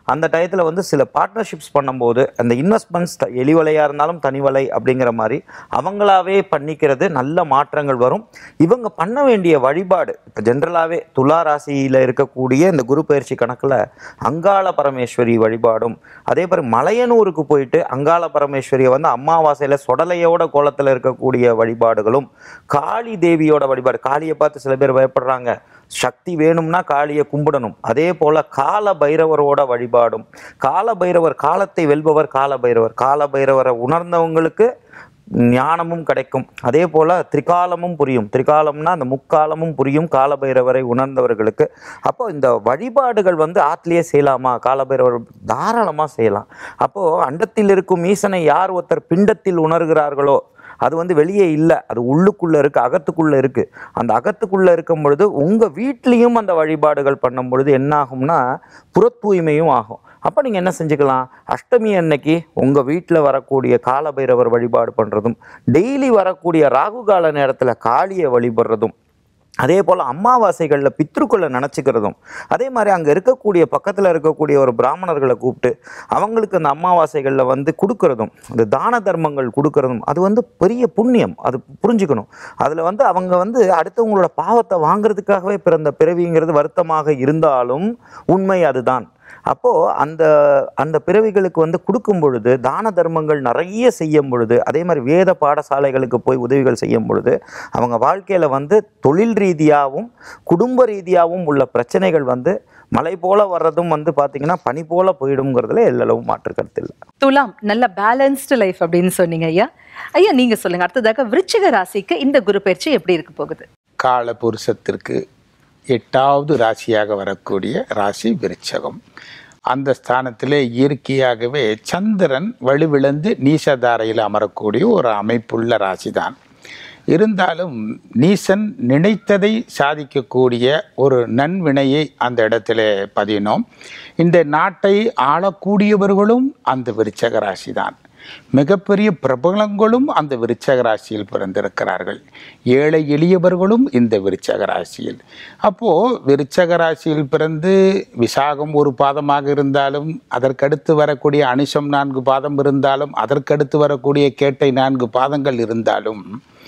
அந்த டயத்தில் வந்து சில பார்ட்னர்ஷிப்ஸ் பண்ணும்போது அந்த இன்வெஸ்ட்மெண்ட்ஸ் எலிவலையாக இருந்தாலும் தனிவலை அப்படிங்கிற மாதிரி அவங்களாவே பண்ணிக்கிறது நல்ல மாற்றங்கள் வரும் இவங்க பண்ண வேண்டிய வழிபாடு இப்போ ஜென்ரலாகவே துலா ராசியில் இருக்கக்கூடிய இந்த குரு பயிற்சி கணக்கில் அங்காள பரமேஸ்வரி வழிபாடும் அதே மாதிரி மலையனூருக்கு போயிட்டு அங்காள பரமேஸ்வரியை வந்து அமாவாசையில் சொடலையோட கோலத்தில் இருக்கக்கூடிய வழிபாடுகளும் காளி தேவியோட வழிபாடு காளியை பார்த்து சில பேர் பயப்படுறாங்க சக்தி வேணும்னா காளியை கும்பிடணும் அதே போல கால பைரவரோட வழிபாடும் கால பைரவர் காலத்தை வெல்பவர் கால பைரவர் கால பைரவரை உணர்ந்தவங்களுக்கு ஞானமும் கிடைக்கும் அதே போல திரிகாலமும் புரியும் திரிகாலம்னா அந்த முக்காலமும் புரியும் காலபைரவரை உணர்ந்தவர்களுக்கு அப்போ இந்த வழிபாடுகள் வந்து ஆத்திலேயே செய்யலாமா காலபைரவர் தாராளமாக செய்யலாம் அப்போ அண்டத்தில் இருக்கும் ஈசனை யார் ஒருத்தர் பிண்டத்தில் உணர்கிறார்களோ அது வந்து வெளியே இல்லை அது உள்ளுக்குள்ள இருக்கு அகத்துக்குள்ள இருக்கு அந்த அகத்துக்குள்ள இருக்கும் பொழுது உங்க வீட்லேயும் அந்த வழிபாடுகள் பண்ணும் பொழுது என்ன ஆகும்னா புற தூய்மையும் ஆகும் அப்போ நீங்கள் என்ன செஞ்சுக்கலாம் அஷ்டமி அன்னைக்கு உங்கள் வீட்டில் வரக்கூடிய காலபைரவர் வழிபாடு பண்ணுறதும் டெய்லி வரக்கூடிய ராகு கால நேரத்தில் காளியை வழிபடுறதும் அதே போல் அமாவாசைகளில் பித்ருக்களை நினச்சிக்கிறதும் அதே மாதிரி அங்கே இருக்கக்கூடிய பக்கத்தில் இருக்கக்கூடிய ஒரு பிராமணர்களை கூப்பிட்டு அவங்களுக்கு அந்த அமாவாசைகளில் வந்து கொடுக்கறதும் அந்த தான தர்மங்கள் கொடுக்கறதும் அது வந்து பெரிய புண்ணியம் அது புரிஞ்சுக்கணும் அதில் வந்து அவங்க வந்து அடுத்தவங்களோட பாவத்தை வாங்குறதுக்காகவே பிறந்த பிறவிங்கிறது வருத்தமாக இருந்தாலும் உண்மை அதுதான் அப்போது அந்த அந்த பிறவிகளுக்கு வந்து கொடுக்கும் பொழுது தான தர்மங்கள் நிறைய செய்யும் பொழுது அதே மாதிரி வேத பாடசாலைகளுக்கு போய் உதவிகள் செய்யும் பொழுது அவங்க வாழ்க்கையில் வந்து தொழில் ரீதியாகவும் குடும்ப ரீதியாகவும் உள்ள பிரச்சனைகள் வந்து மலை போல வர்றதும் வந்து பார்த்தீங்கன்னா பனி போல போயிடுங்கிறதுல எல்லளவும் மாற்று கருத்து இல்லை துலாம் நல்ல பேலன்ஸ்டு லைஃப் அப்படின்னு சொன்னீங்க ஐயா ஐயா நீங்க சொல்லுங்க அடுத்ததாக விருச்சிக ராசிக்கு இந்த குரு பயிற்சி எப்படி இருக்க போகுது கால புருஷத்திற்கு எட்டாவது ராசியாக வரக்கூடிய ராசி விருச்சகம் அந்த ஸ்தானத்திலே இயற்கையாகவே சந்திரன் வலுவிழந்து நீசதாரையில் அமரக்கூடிய ஒரு அமைப்புள்ள ராசிதான் இருந்தாலும் நீசன் நினைத்ததை சாதிக்கக்கூடிய ஒரு நன்வினையை அந்த இடத்துல பதினோம் இந்த நாட்டை ஆளக்கூடியவர்களும் அந்த விருச்சக ராசிதான் மிகப்பெரிய பிரபலங்களும் அந்த விருச்சக ராசியில் பிறந்திருக்கிறார்கள் ஏழை எளியவர்களும் இந்த விருச்சக ராசியில் அப்போ விருச்சக ராசியில் பிறந்து விசாகம் ஒரு பாதமாக இருந்தாலும் அதற்கடுத்து வரக்கூடிய அனுஷம் நான்கு பாதம் இருந்தாலும் அதற்கடுத்து வரக்கூடிய கேட்டை நான்கு பாதங்கள் இருந்தாலும்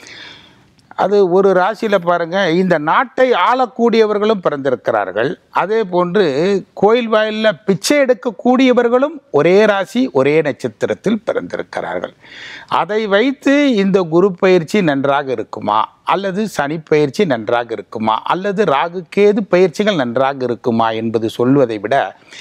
அது ஒரு ராசியில பாருங்க இந்த நாட்டை ஆளக்கூடியவர்களும் பிறந்திருக்கிறார்கள் அதே போன்று கோயில் வாயில்ல பிச்சை எடுக்கக்கூடியவர்களும் ஒரே ராசி ஒரே நட்சத்திரத்தில் பிறந்திருக்கிறார்கள் அதை வைத்து இந்த குரு பயிற்சி நன்றாக இருக்குமா அல்லது சனி பயிற்சி நன்றாக இருக்குமா அல்லது ராகு கேது பயிற்சிகள் நன்றாக இருக்குமா என்பது சொல்வதை விட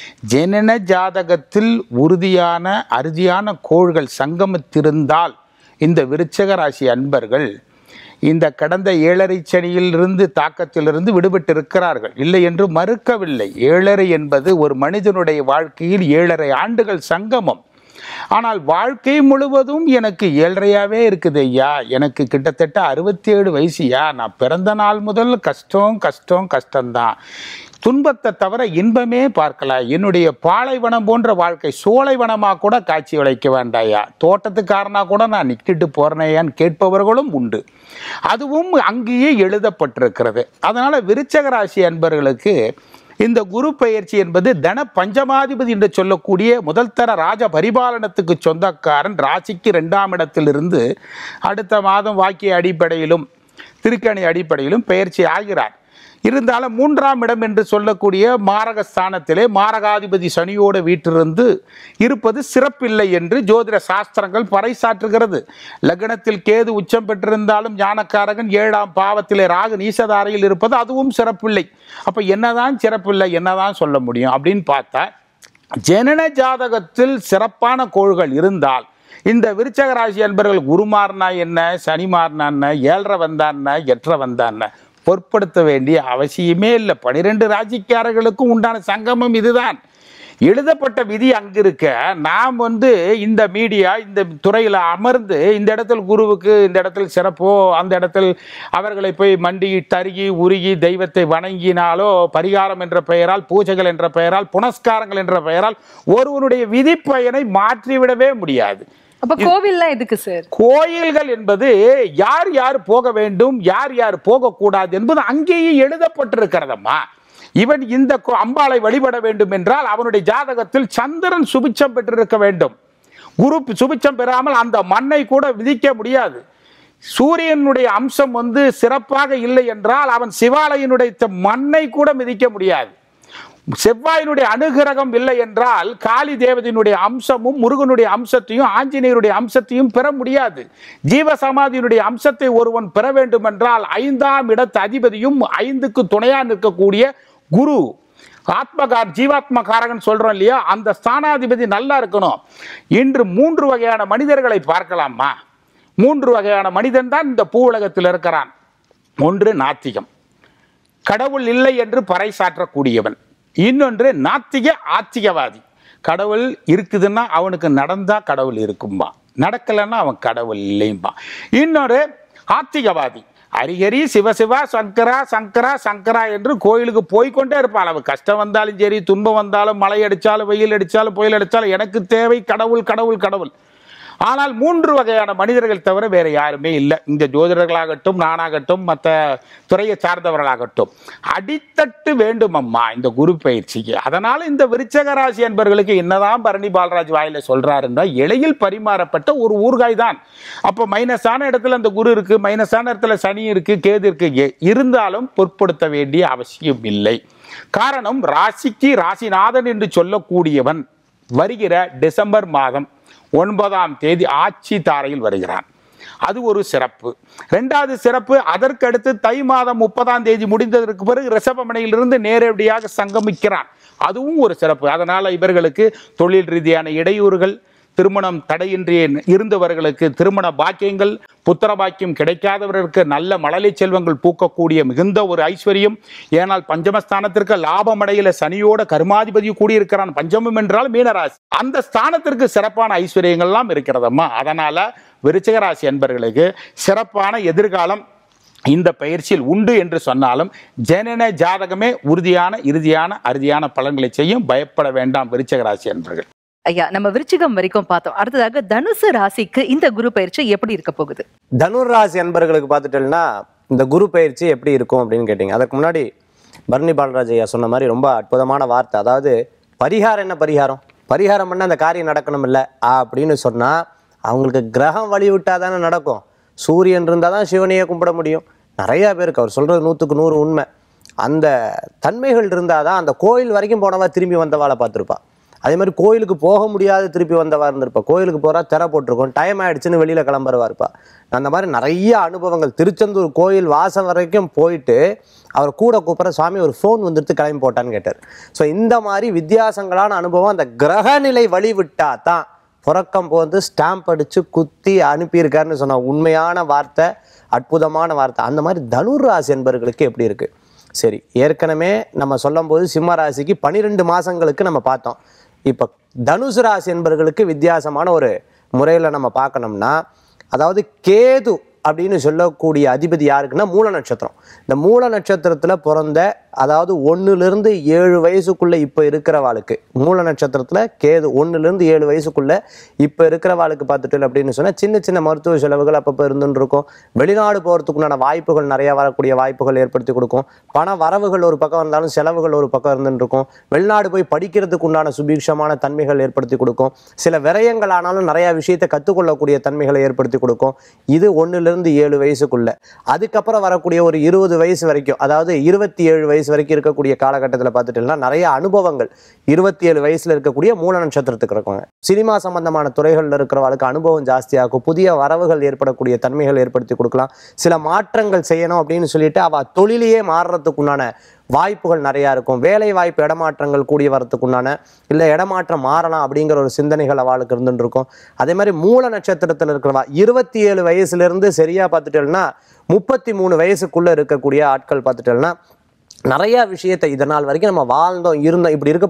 ஜனன ஜாதகத்தில் உறுதியான அறுதியான கோள்கள் சங்கமித்திருந்தால் இந்த விருச்சக ராசி அன்பர்கள் இந்த கடந்த ஏழரை சனியிலிருந்து தாக்கத்திலிருந்து விடுபட்டு இருக்கிறார்கள் இல்லை என்று மறுக்கவில்லை ஏழரை என்பது ஒரு மனிதனுடைய வாழ்க்கையில் ஏழரை ஆண்டுகள் சங்கமம் ஆனால் வாழ்க்கை முழுவதும் எனக்கு ஏழரையாவே இருக்குது ஐயா எனக்கு கிட்டத்தட்ட அறுபத்தி ஏழு வயசுயா நான் பிறந்த நாள் முதல் கஷ்டம் கஷ்டம் கஷ்டம்தான் துன்பத்தை தவிர இன்பமே பார்க்கலாம் என்னுடைய பாலைவனம் போன்ற வாழ்க்கை சோலைவனமாக கூட காட்சி அளிக்க வேண்டாயா தோட்டத்துக்காரனா கூட நான் நிக்கிட்டு போறேனையான்னு கேட்பவர்களும் உண்டு அதுவும் அங்கேயே எழுதப்பட்டிருக்கிறது அதனால விருச்சக ராசி அன்பர்களுக்கு இந்த குரு பெயர்ச்சி என்பது தன பஞ்சமாதிபதி என்று சொல்லக்கூடிய முதல் தர ராஜ பரிபாலனத்துக்கு சொந்தக்காரன் ராசிக்கு ரெண்டாம் இடத்திலிருந்து அடுத்த மாதம் வாக்கிய அடிப்படையிலும் திருக்கணி அடிப்படையிலும் பெயர்ச்சி ஆகிறார் இருந்தாலும் மூன்றாம் இடம் என்று சொல்லக்கூடிய மாரக ஸ்தானத்திலே மாரகாதிபதி சனியோடு வீட்டிலிருந்து இருப்பது சிறப்பில்லை என்று ஜோதிட சாஸ்திரங்கள் பறைசாற்றுகிறது லக்னத்தில் கேது உச்சம் பெற்றிருந்தாலும் ஞானக்காரகன் ஏழாம் பாவத்திலே ராகு நீசதாரையில் இருப்பது அதுவும் சிறப்பில்லை அப்ப என்னதான் சிறப்பில்லை என்னதான் சொல்ல முடியும் அப்படின்னு பார்த்தா ஜனன ஜாதகத்தில் சிறப்பான கோள்கள் இருந்தால் இந்த விருச்சக ராசி அன்பர்கள் குருமார்னா என்ன சனிமார்னா என்ன ஏழரை வந்தான்னா எட்டரை வந்தான்னா பொருட்படுத்த வேண்டிய அவசியமே இல்லை பனிரெண்டு ராசிக்காரர்களுக்கும் உண்டான சங்கமம் இதுதான் எழுதப்பட்ட விதி அங்கு இருக்க நாம் வந்து இந்த மீடியா இந்த துறையில் அமர்ந்து இந்த இடத்தில் குருவுக்கு இந்த இடத்தில் சிறப்போ அந்த இடத்தில் அவர்களை போய் மண்டி தருகி உருகி தெய்வத்தை வணங்கினாலோ பரிகாரம் என்ற பெயரால் பூஜைகள் என்ற பெயரால் புனஸ்காரங்கள் என்ற பெயரால் ஒருவனுடைய விதி பயனை மாற்றிவிடவே முடியாது அப்ப கோவில்லாம் எதுக்கு சார் கோயில்கள் என்பது யார் யார் போக வேண்டும் யார் யார் போகக்கூடாது என்பது அங்கேயே எழுதப்பட்டிருக்கிறதம்மா இவன் இந்த கு- அம்பாளை வழிபட வேண்டும் என்றால் அவனுடைய ஜாதகத்தில் சந்திரன் சுபிச்சம் பெற்றிருக்க வேண்டும் குரு சுபிச்சம் பெறாமல் அந்த மண்ணை கூட விதிக்க முடியாது சூரியனுடைய அம்சம் வந்து சிறப்பாக இல்லை என்றால் அவன் சிவாலயனுடைய த- மண்ணை கூட மிதிக்க முடியாது செவ்வாயினுடைய அனுகிரகம் இல்லை என்றால் காளி தேவதையினுடைய அம்சமும் முருகனுடைய அம்சத்தையும் ஆஞ்சநேயருடைய அம்சத்தையும் பெற முடியாது ஜீவசமாதியினுடைய அம்சத்தை ஒருவன் பெற வேண்டும் என்றால் ஐந்தாம் இடத்து அதிபதியும் ஐந்துக்கு துணையா நிற்கக்கூடிய குரு ஆத்மகார் ஜீவாத்ம காரகன் சொல்றோம் இல்லையா அந்த ஸ்தானாதிபதி நல்லா இருக்கணும் இன்று மூன்று வகையான மனிதர்களை பார்க்கலாமா மூன்று வகையான மனிதன் தான் இந்த பூ உலகத்தில் இருக்கிறான் ஒன்று நாத்திகம் கடவுள் இல்லை என்று பறைசாற்றக்கூடியவன் இன்னொன்று நாத்திக ஆத்திகவாதி கடவுள் இருக்குதுன்னா அவனுக்கு நடந்தா கடவுள் இருக்கும்பா நடக்கலைன்னா அவன் கடவுள் இல்லைம்பா இன்னொரு ஆத்திகவாதி ஹரிஹரி சிவசிவா சங்கரா சங்கரா சங்கரா என்று கோயிலுக்கு போய்க்கொண்டே இருப்பாள் அவன் கஷ்டம் வந்தாலும் சரி துன்பம் வந்தாலும் மழை அடித்தாலும் வெயில் அடித்தாலும் புயல் அடித்தாலும் எனக்கு தேவை கடவுள் கடவுள் கடவுள் ஆனால் மூன்று வகையான மனிதர்கள் தவிர வேற யாருமே இல்லை இந்த ஜோதிடர்களாகட்டும் நானாகட்டும் மற்ற துறையை சார்ந்தவர்களாகட்டும் அடித்தட்டு வேண்டும் அம்மா இந்த குரு பயிற்சிக்கு அதனால இந்த விருச்சக ராசி என்பவர்களுக்கு என்னதான் பரணி பாலராஜ் வாயில சொல்றாருன்னா எளியில் பரிமாறப்பட்ட ஒரு ஊர்காய் தான் அப்போ மைனஸான இடத்துல அந்த குரு இருக்கு மைனஸான இடத்துல சனி இருக்கு கேது இருக்கு எ- இருந்தாலும் பொருட்படுத்த வேண்டிய அவசியம் இல்லை காரணம் ராசிக்கு ராசிநாதன் என்று சொல்லக்கூடியவன் வருகிற டிசம்பர் மாதம் ஒன்பதாம் தேதி ஆட்சி தாரையில் வருகிறான் அது ஒரு சிறப்பு ரெண்டாவது சிறப்பு அதற்கடுத்து தை மாதம் முப்பதாம் தேதி முடிந்ததற்கு பிறகு ரிஷபமனையிலிருந்து நேரடியாக சங்கமிக்கிறான் அதுவும் ஒரு சிறப்பு அதனால இவர்களுக்கு தொழில் ரீதியான இடையூறுகள் திருமணம் தடையின்றி இருந்தவர்களுக்கு திருமண பாக்கியங்கள் புத்திர பாக்கியம் கிடைக்காதவர்களுக்கு நல்ல மழலை செல்வங்கள் பூக்கக்கூடிய மிகுந்த ஒரு ஐஸ்வர்யம் ஏனால் பஞ்சமஸ்தானத்திற்கு லாபமடையில சனியோட கர்மாதிபதி கூடியிருக்கிறான் பஞ்சமம் என்றால் மீனராசி அந்த ஸ்தானத்திற்கு சிறப்பான ஐஸ்வர்யங்கள்லாம் இருக்கிறதம்மா அதனால விருச்சிக ராசி என்பவர்களுக்கு சிறப்பான எதிர்காலம் இந்த பயிற்சியில் உண்டு என்று சொன்னாலும் ஜனன ஜாதகமே உறுதியான இறுதியான அறுதியான பலன்களை செய்யும் பயப்பட வேண்டாம் விருச்சிக ராசி என்பர்கள் ஐயா நம்ம விருச்சிகம் வரைக்கும் பார்த்தோம் அடுத்ததாக தனுசு ராசிக்கு இந்த குரு பயிற்சி எப்படி இருக்க போகுது தனுர் ராசி அன்பர்களுக்கு பார்த்துட்டேன்னா இந்த குரு பயிற்சி எப்படி இருக்கும் அப்படின்னு கேட்டிங்க அதுக்கு முன்னாடி பரணி பாலராஜ் ஐயா சொன்ன மாதிரி ரொம்ப அற்புதமான வார்த்தை அதாவது பரிகாரம் என்ன பரிகாரம் பரிகாரம் பண்ண அந்த காரியம் நடக்கணும் இல்லை அப்படின்னு சொன்னால் அவங்களுக்கு கிரகம் வழி விட்டால் தானே நடக்கும் சூரியன் இருந்தால் தான் சிவனையே கும்பிட முடியும் நிறைய பேருக்கு அவர் சொல்கிறது நூற்றுக்கு நூறு உண்மை அந்த தன்மைகள் இருந்தால் தான் அந்த கோயில் வரைக்கும் போனவா திரும்பி வந்தவாளை பார்த்துருப்பா அதே மாதிரி கோயிலுக்கு போக முடியாது திருப்பி வந்தவா இருந்திருப்பா கோயிலுக்கு போறா திரை போட்டிருக்கோம் டைம் ஆயிடுச்சுன்னு வெளியில கிளம்புறவா இருப்பா அந்த மாதிரி நிறைய அனுபவங்கள் திருச்செந்தூர் கோயில் வாசம் வரைக்கும் போயிட்டு அவர் கூட கூப்பிட்ற சுவாமி ஒரு ஃபோன் வந்துட்டு கிளம்பி போட்டான்னு கேட்டார் ஸோ இந்த மாதிரி வித்தியாசங்களான அனுபவம் அந்த கிரகநிலை வழி விட்டா தான் புறக்கம் போந்து ஸ்டாம்ப் அடிச்சு குத்தி அனுப்பியிருக்காருன்னு சொன்ன உண்மையான வார்த்தை அற்புதமான வார்த்தை அந்த மாதிரி தனுர் ராசி என்பவர்களுக்கு எப்படி இருக்கு சரி ஏற்கனவே நம்ம சொல்லும்போது சிம்ம ராசிக்கு பன்னிரெண்டு மாசங்களுக்கு நம்ம பார்த்தோம் இப்போ தனுசு ராசி என்பவர்களுக்கு வித்தியாசமான ஒரு முறையில் நம்ம பார்க்கணும்னா அதாவது கேது அப்படின்னு சொல்லக்கூடிய அதிபதி யாருக்குன்னா மூல நட்சத்திரம் இந்த மூல நட்சத்திரத்தில் பிறந்த அதாவது ஒன்றுலேருந்து ஏழு வயசுக்குள்ளே இப்போ இருக்கிறவாளுக்கு மூல நட்சத்திரத்தில் கேது ஒன்றுலேருந்து ஏழு வயசுக்குள்ளே இப்போ இருக்கிறவாளுக்கு பார்த்துட்டு அப்படின்னு சொன்னால் சின்ன சின்ன மருத்துவ செலவுகள் அப்பப்போ இருந்துன்னு இருக்கும் வெளிநாடு போகிறதுக்குண்டான வாய்ப்புகள் நிறையா வரக்கூடிய வாய்ப்புகள் ஏற்படுத்தி கொடுக்கும் பண வரவுகள் ஒரு பக்கம் இருந்தாலும் செலவுகள் ஒரு பக்கம் இருந்துன்னு இருக்கும் வெளிநாடு போய் படிக்கிறதுக்கு உண்டான சுபீட்சமான தன்மைகள் ஏற்படுத்தி கொடுக்கும் சில விரயங்கள் ஆனாலும் நிறைய விஷயத்தை கற்றுக்கொள்ளக்கூடிய தன்மைகளை ஏற்படுத்தி கொடுக்கும் இது ஒன்றுலேருந்து ஏழு வயசுக்குள்ள அதுக்கப்புறம் வரக்கூடிய ஒரு இருபது வயசு வரைக்கும் அதாவது இருபத்தி ஏழு வயசு வரைக்கும் இருக்கக்கூடிய காலகட்டத்தில் பார்த்துட்டீங்கன்னா நிறைய அனுபவங்கள் இருபத்தி ஏழு வயசுல இருக்கக்கூடிய மூல நட்சத்திரத்துக்கு இருக்குங்க சினிமா சம்பந்தமான துறைகளில் இருக்கிறவங்களுக்கு அனுபவம் ஜாஸ்தியாகும் புதிய வரவுகள் ஏற்படக்கூடிய தன்மைகள் ஏற்படுத்தி கொடுக்கலாம் சில மாற்றங்கள் செய்யணும் அப்படின்னு சொல்லிட்டு அவ தொழிலையே மாறுறதுக்குண்டான வாய்ப்புகள் நிறையா இருக்கும் வேலை வாய்ப்பு இடமாற்றங்கள் கூடி வரத்துக்குண்டான இல்லை இடமாற்றம் மாறலாம் அப்படிங்கிற ஒரு சிந்தனைகள் அவளுக்கு இருந்துட்டு இருக்கும் அதே மாதிரி மூல நட்சத்திரத்தில் இருக்கிறவா இருபத்தி ஏழு வயசுலேருந்து சரியா பார்த்துட்டேன்னா முப்பத்தி மூணு வயசுக்குள்ள இருக்கக்கூடிய ஆட்கள் பார்த்துட்டேன்னா நிறைய விஷயத்தை இதனால் வரைக்கும் நம்ம வாழ்ந்தோம் இருந்தோம் இப்படி இருக்கக்கூடாது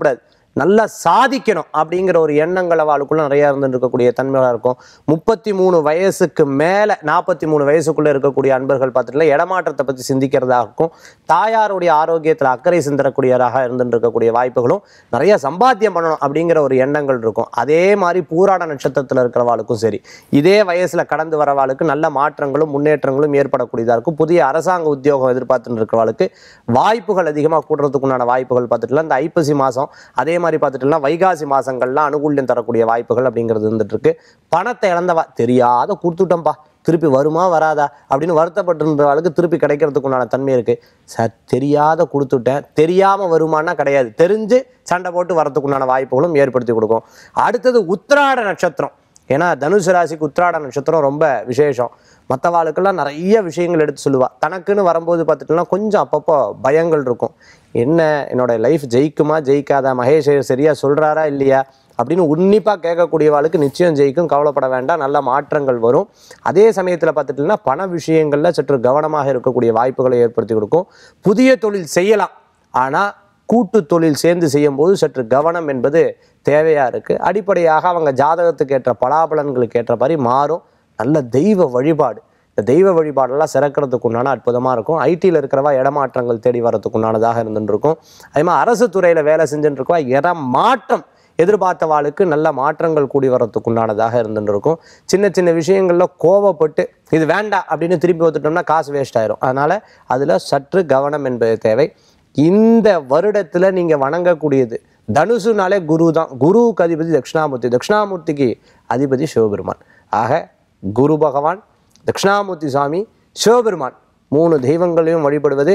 நல்லா சாதிக்கணும் அப்படிங்கிற ஒரு எண்ணங்கள் அவளுக்குள்ள நிறைய இருந்துட்டு இருக்கக்கூடிய தன்மையாக இருக்கும் முப்பத்தி மூணு வயசுக்கு மேலே நாற்பத்தி மூணு வயசுக்குள்ள இருக்கக்கூடிய அன்பர்கள் பார்த்துட்டுல இடமாற்றத்தை பற்றி சிந்திக்கிறதா இருக்கும் தாயாருடைய ஆரோக்கியத்தில் அக்கறை சிந்தரக்கூடியவராக இருந்துட்டு இருக்கக்கூடிய வாய்ப்புகளும் நிறைய சம்பாத்தியம் பண்ணணும் அப்படிங்கிற ஒரு எண்ணங்கள் இருக்கும் அதே மாதிரி பூராட நட்சத்திரத்தில் இருக்கிறவாளுக்கும் சரி இதே வயசுல கடந்து வரவாளுக்கு நல்ல மாற்றங்களும் முன்னேற்றங்களும் ஏற்படக்கூடியதா இருக்கும் புதிய அரசாங்க உத்தியோகம் எதிர்பார்த்துட்டு இருக்கிறவாளுக்கு வாய்ப்புகள் அதிகமாக கூடுறதுக்குண்டான வாய்ப்புகள் பார்த்துட்டுலாம் இந்த ஐப்பசி மாதம் அதே மாதிரி பார்த்துட்டுலாம் வைகாசி மாதங்கள்லாம் அனுகூல்யம் தரக்கூடிய வாய்ப்புகள் அப்படிங்கிறது இருந்துட்டு இருக்கு பணத்தை இழந்தவா தெரியாத கொடுத்துட்டோம்ப்பா திருப்பி வருமா வராதா அப்படின்னு வருத்தப்பட்டிருந்தவளுக்கு திருப்பி கிடைக்கிறதுக்குண்டான தன்மை இருக்கு சார் தெரியாத கொடுத்துட்டேன் தெரியாம வருமானா கிடையாது தெரிஞ்சு சண்டை போட்டு வரதுக்குண்டான வாய்ப்புகளும் ஏற்படுத்தி கொடுக்கும் அடுத்தது உத்திராட நட்சத்திரம் ஏன்னா தனுசு ராசிக்கு உத்திராட நட்சத்திரம் ரொம்ப விசேஷம் மற்றவாளுக்கெல்லாம் நிறைய விஷயங்கள் எடுத்து சொல்லுவா தனக்குன்னு வரும்போது பார்த்துட்டுனா கொஞ்சம் அப்பப்போ பயங்கள் இருக்கும் என்ன என்னோட லைஃப் ஜெயிக்குமா ஜெயிக்காதா மகேஷ் சரியா சொல்றாரா இல்லையா அப்படின்னு உன்னிப்பாக கேட்கக்கூடியவாளுக்கு நிச்சயம் ஜெயிக்கும் கவலைப்பட வேண்டாம் நல்ல மாற்றங்கள் வரும் அதே சமயத்தில் பார்த்துட்டிங்கன்னா பண விஷயங்களில் சற்று கவனமாக இருக்கக்கூடிய வாய்ப்புகளை ஏற்படுத்தி கொடுக்கும் புதிய தொழில் செய்யலாம் ஆனால் கூட்டு தொழில் சேர்ந்து செய்யும்போது சற்று கவனம் என்பது தேவையா இருக்கு அடிப்படையாக அவங்க ஜாதகத்துக்கு ஏற்ற பலாபலன்களுக்கு ஏற்ற மாதிரி மாறும் நல்ல தெய்வ வழிபாடு இந்த தெய்வ வழிபாடெல்லாம் சிறக்கிறதுக்கு உண்டான அற்புதமாக இருக்கும் ஐடியில் இருக்கிறவா இடமாற்றங்கள் தேடி வரதுக்கு உண்டானதாக இருந்துட்டு இருக்கும் அதே மாதிரி அரசு துறையில் வேலை செஞ்சுட்டு இருக்கவா இட மாற்றம் எதிர்பார்த்தவாளுக்கு நல்ல மாற்றங்கள் கூடி வரதுக்கு உண்டானதாக இருந்துட்டு இருக்கும் சின்ன சின்ன விஷயங்கள்ல கோவப்பட்டு இது வேண்டாம் அப்படின்னு திருப்பி வந்துட்டோம்னா காசு வேஸ்ட் ஆயிரும் அதனால அதுல சற்று கவனம் என்பது தேவை இந்த வருடத்துல நீங்க வணங்கக்கூடியது தனுசுனாலே குரு தான் குருவுக்கு அதிபதி தட்சிணாமூர்த்தி தட்சிணாமூர்த்திக்கு அதிபதி சிவபெருமான் ஆக குரு பகவான் தட்சிணாமூர்த்தி சுவாமி சிவபெருமான் மூணு தெய்வங்களையும் வழிபடுவது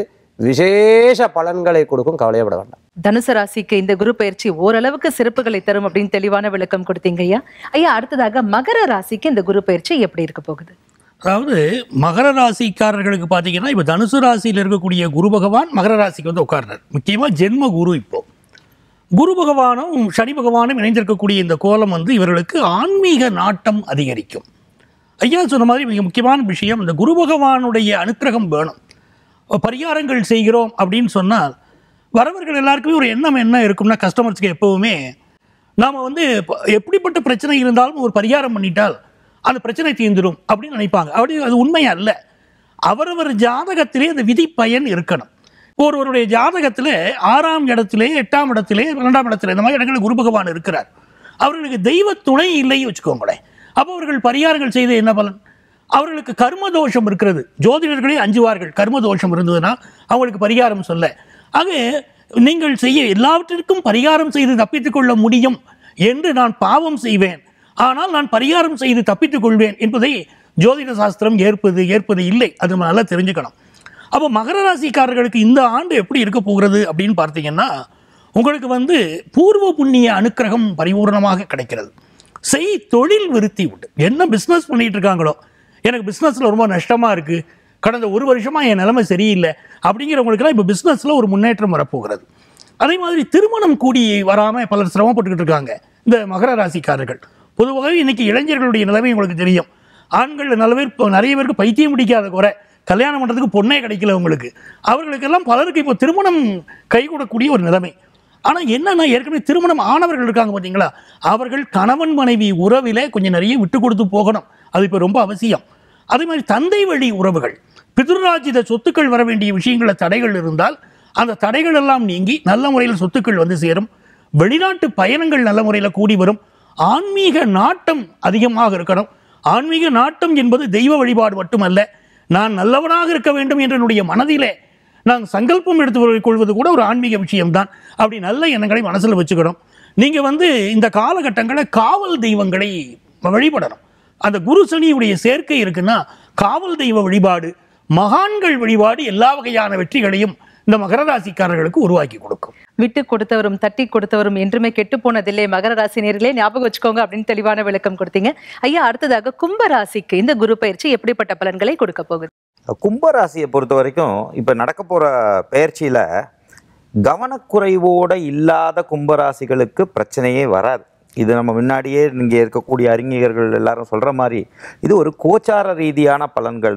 விசேஷ பலன்களை கொடுக்கும் கவலையப்பட வேண்டாம் தனுசு ராசிக்கு இந்த குரு பயிற்சி ஓரளவுக்கு சிறப்புகளை தரும் அப்படின்னு தெளிவான விளக்கம் கொடுத்தீங்க ஐயா ஐயா அடுத்ததாக மகர ராசிக்கு இந்த குரு பயிற்சி எப்படி இருக்க போகுது அதாவது மகர ராசிக்காரர்களுக்கு பார்த்தீங்கன்னா இப்போ தனுசு ராசியில் இருக்கக்கூடிய குரு பகவான் மகர ராசிக்கு வந்து உட்கார்றார் முக்கியமாக ஜென்ம குரு இப்போ குரு பகவானும் சனி பகவானும் இணைந்திருக்கக்கூடிய இந்த கோலம் வந்து இவர்களுக்கு ஆன்மீக நாட்டம் அதிகரிக்கும் ஐயா சொன்ன மாதிரி மிக முக்கியமான விஷயம் இந்த குரு பகவானுடைய அனுக்கிரகம் வேணும் பரிகாரங்கள் செய்கிறோம் அப்படின்னு சொன்னால் வரவர்கள் எல்லாருக்குமே ஒரு எண்ணம் என்ன இருக்கும்னா கஸ்டமர்ஸ்க்கு எப்பவுமே நாம் வந்து ப- எப்படிப்பட்ட பிரச்சனை இருந்தாலும் ஒரு பரிகாரம் பண்ணிட்டால் அந்த பிரச்சனை தீர்ந்துடும் அப்படின்னு நினைப்பாங்க அப்படி அது உண்மை அல்ல அவரவர் ஜாதகத்திலே அந்த விதி பயன் இருக்கணும் ஒருவருடைய ஜாதகத்தில் ஆறாம் இடத்திலே எட்டாம் இடத்திலே இரண்டாம் இடத்திலே இந்த மாதிரி இடங்களில் குரு பகவான் இருக்கிறார் அவர்களுக்கு தெய்வ துணை இல்லை வச்சுக்கோங்களேன் அப்போ அவர்கள் பரிகாரங்கள் செய்து என்ன பலன் அவர்களுக்கு கர்ம தோஷம் இருக்கிறது ஜோதிடர்களே அஞ்சுவார்கள் கர்ம தோஷம் இருந்ததுன்னா அவங்களுக்கு பரிகாரம் சொல்ல ஆக நீங்கள் செய்ய எல்லாவற்றிற்கும் பரிகாரம் செய்து தப்பித்துக் கொள்ள முடியும் என்று நான் பாவம் செய்வேன் ஆனால் நான் பரிகாரம் செய்து தப்பித்துக் கொள்வேன் என்பதை ஜோதிட சாஸ்திரம் ஏற்பது ஏற்பது இல்லை அது நம்ம நல்லா தெரிஞ்சுக்கணும் அப்போ மகர ராசிக்காரர்களுக்கு இந்த ஆண்டு எப்படி இருக்க போகிறது அப்படின்னு பார்த்தீங்கன்னா உங்களுக்கு வந்து பூர்வ புண்ணிய அனுக்கிரகம் பரிபூர்ணமாக கிடைக்கிறது செய் தொழில் விருத்தி உண்டு என்ன பிஸ்னஸ் பண்ணிட்டு இருக்காங்களோ எனக்கு பிஸ்னஸில் ரொம்ப நஷ்டமாக இருக்குது கடந்த ஒரு வருஷமாக என் நிலைமை சரியில்லை அப்படிங்கிறவங்களுக்கெல்லாம் இப்போ பிஸ்னஸில் ஒரு முன்னேற்றம் வரப்போகிறது அதே மாதிரி திருமணம் கூடி வராமல் பலர் சிரமப்பட்டுக்கிட்டு இருக்காங்க இந்த மகர ராசிக்காரர்கள் பொதுவாகவே இன்னைக்கு இளைஞர்களுடைய நிலைமை உங்களுக்கு தெரியும் ஆண்கள் நல்ல பேர் இப்போ நிறைய பேருக்கு பைத்தியம் பிடிக்காத குறை கல்யாணம் பண்ணுறதுக்கு பொண்ணே கிடைக்கல உங்களுக்கு அவர்களுக்கெல்லாம் பலருக்கு இப்போ திருமணம் கைகூடக்கூடிய ஒரு நிலைமை ஆனால் என்னன்னா ஏற்கனவே திருமணம் ஆனவர்கள் இருக்காங்க பார்த்தீங்களா அவர்கள் கணவன் மனைவி உறவிலே கொஞ்சம் நிறைய விட்டு கொடுத்து போகணும் அது இப்போ ரொம்ப அவசியம் அதே மாதிரி தந்தை வழி உறவுகள் பிதுராஜித சொத்துக்கள் வர வேண்டிய விஷயங்களில் தடைகள் இருந்தால் அந்த தடைகள் எல்லாம் நீங்கி நல்ல முறையில் சொத்துக்கள் வந்து சேரும் வெளிநாட்டு பயணங்கள் நல்ல முறையில் கூடி வரும் ஆன்மீக நாட்டம் அதிகமாக இருக்கணும் ஆன்மீக நாட்டம் என்பது தெய்வ வழிபாடு மட்டுமல்ல நான் நல்லவனாக இருக்க வேண்டும் என்ற என்னுடைய மனதிலே நான் சங்கல்பம் எடுத்து கொள்வது கூட ஒரு ஆன்மீக விஷயம்தான் அப்படி நல்ல எண்ணங்களை மனசில் வச்சுக்கணும் நீங்கள் வந்து இந்த காலகட்டங்களில் காவல் தெய்வங்களை வழிபடணும் அந்த குரு சனியுடைய சேர்க்கை இருக்குன்னா காவல் தெய்வ வழிபாடு மகான்கள் வழிபாடு எல்லா வகையான வெற்றிகளையும் இந்த மகர ராசிக்காரர்களுக்கு உருவாக்கி கொடுக்கும் விட்டு கொடுத்தவரும் தட்டி கொடுத்தவரும் என்றுமே கெட்டு போனதில்லை மகர ராசி நேர்களே ஞாபகம் வச்சுக்கோங்க அப்படின்னு தெளிவான விளக்கம் கொடுத்தீங்க ஐயா அடுத்ததாக கும்ப ராசிக்கு இந்த குரு பயிற்சி எப்படிப்பட்ட பலன்களை கொடுக்க போகுது கும்பராசியை பொறுத்த வரைக்கும் இப்போ நடக்க போகிற பயிற்சியில் கவனக்குறைவோட இல்லாத கும்பராசிகளுக்கு பிரச்சனையே வராது இது நம்ம முன்னாடியே இங்கே இருக்கக்கூடிய அறிஞர்கள் எல்லாரும் சொல்கிற மாதிரி இது ஒரு கோச்சார ரீதியான பலன்கள் தான்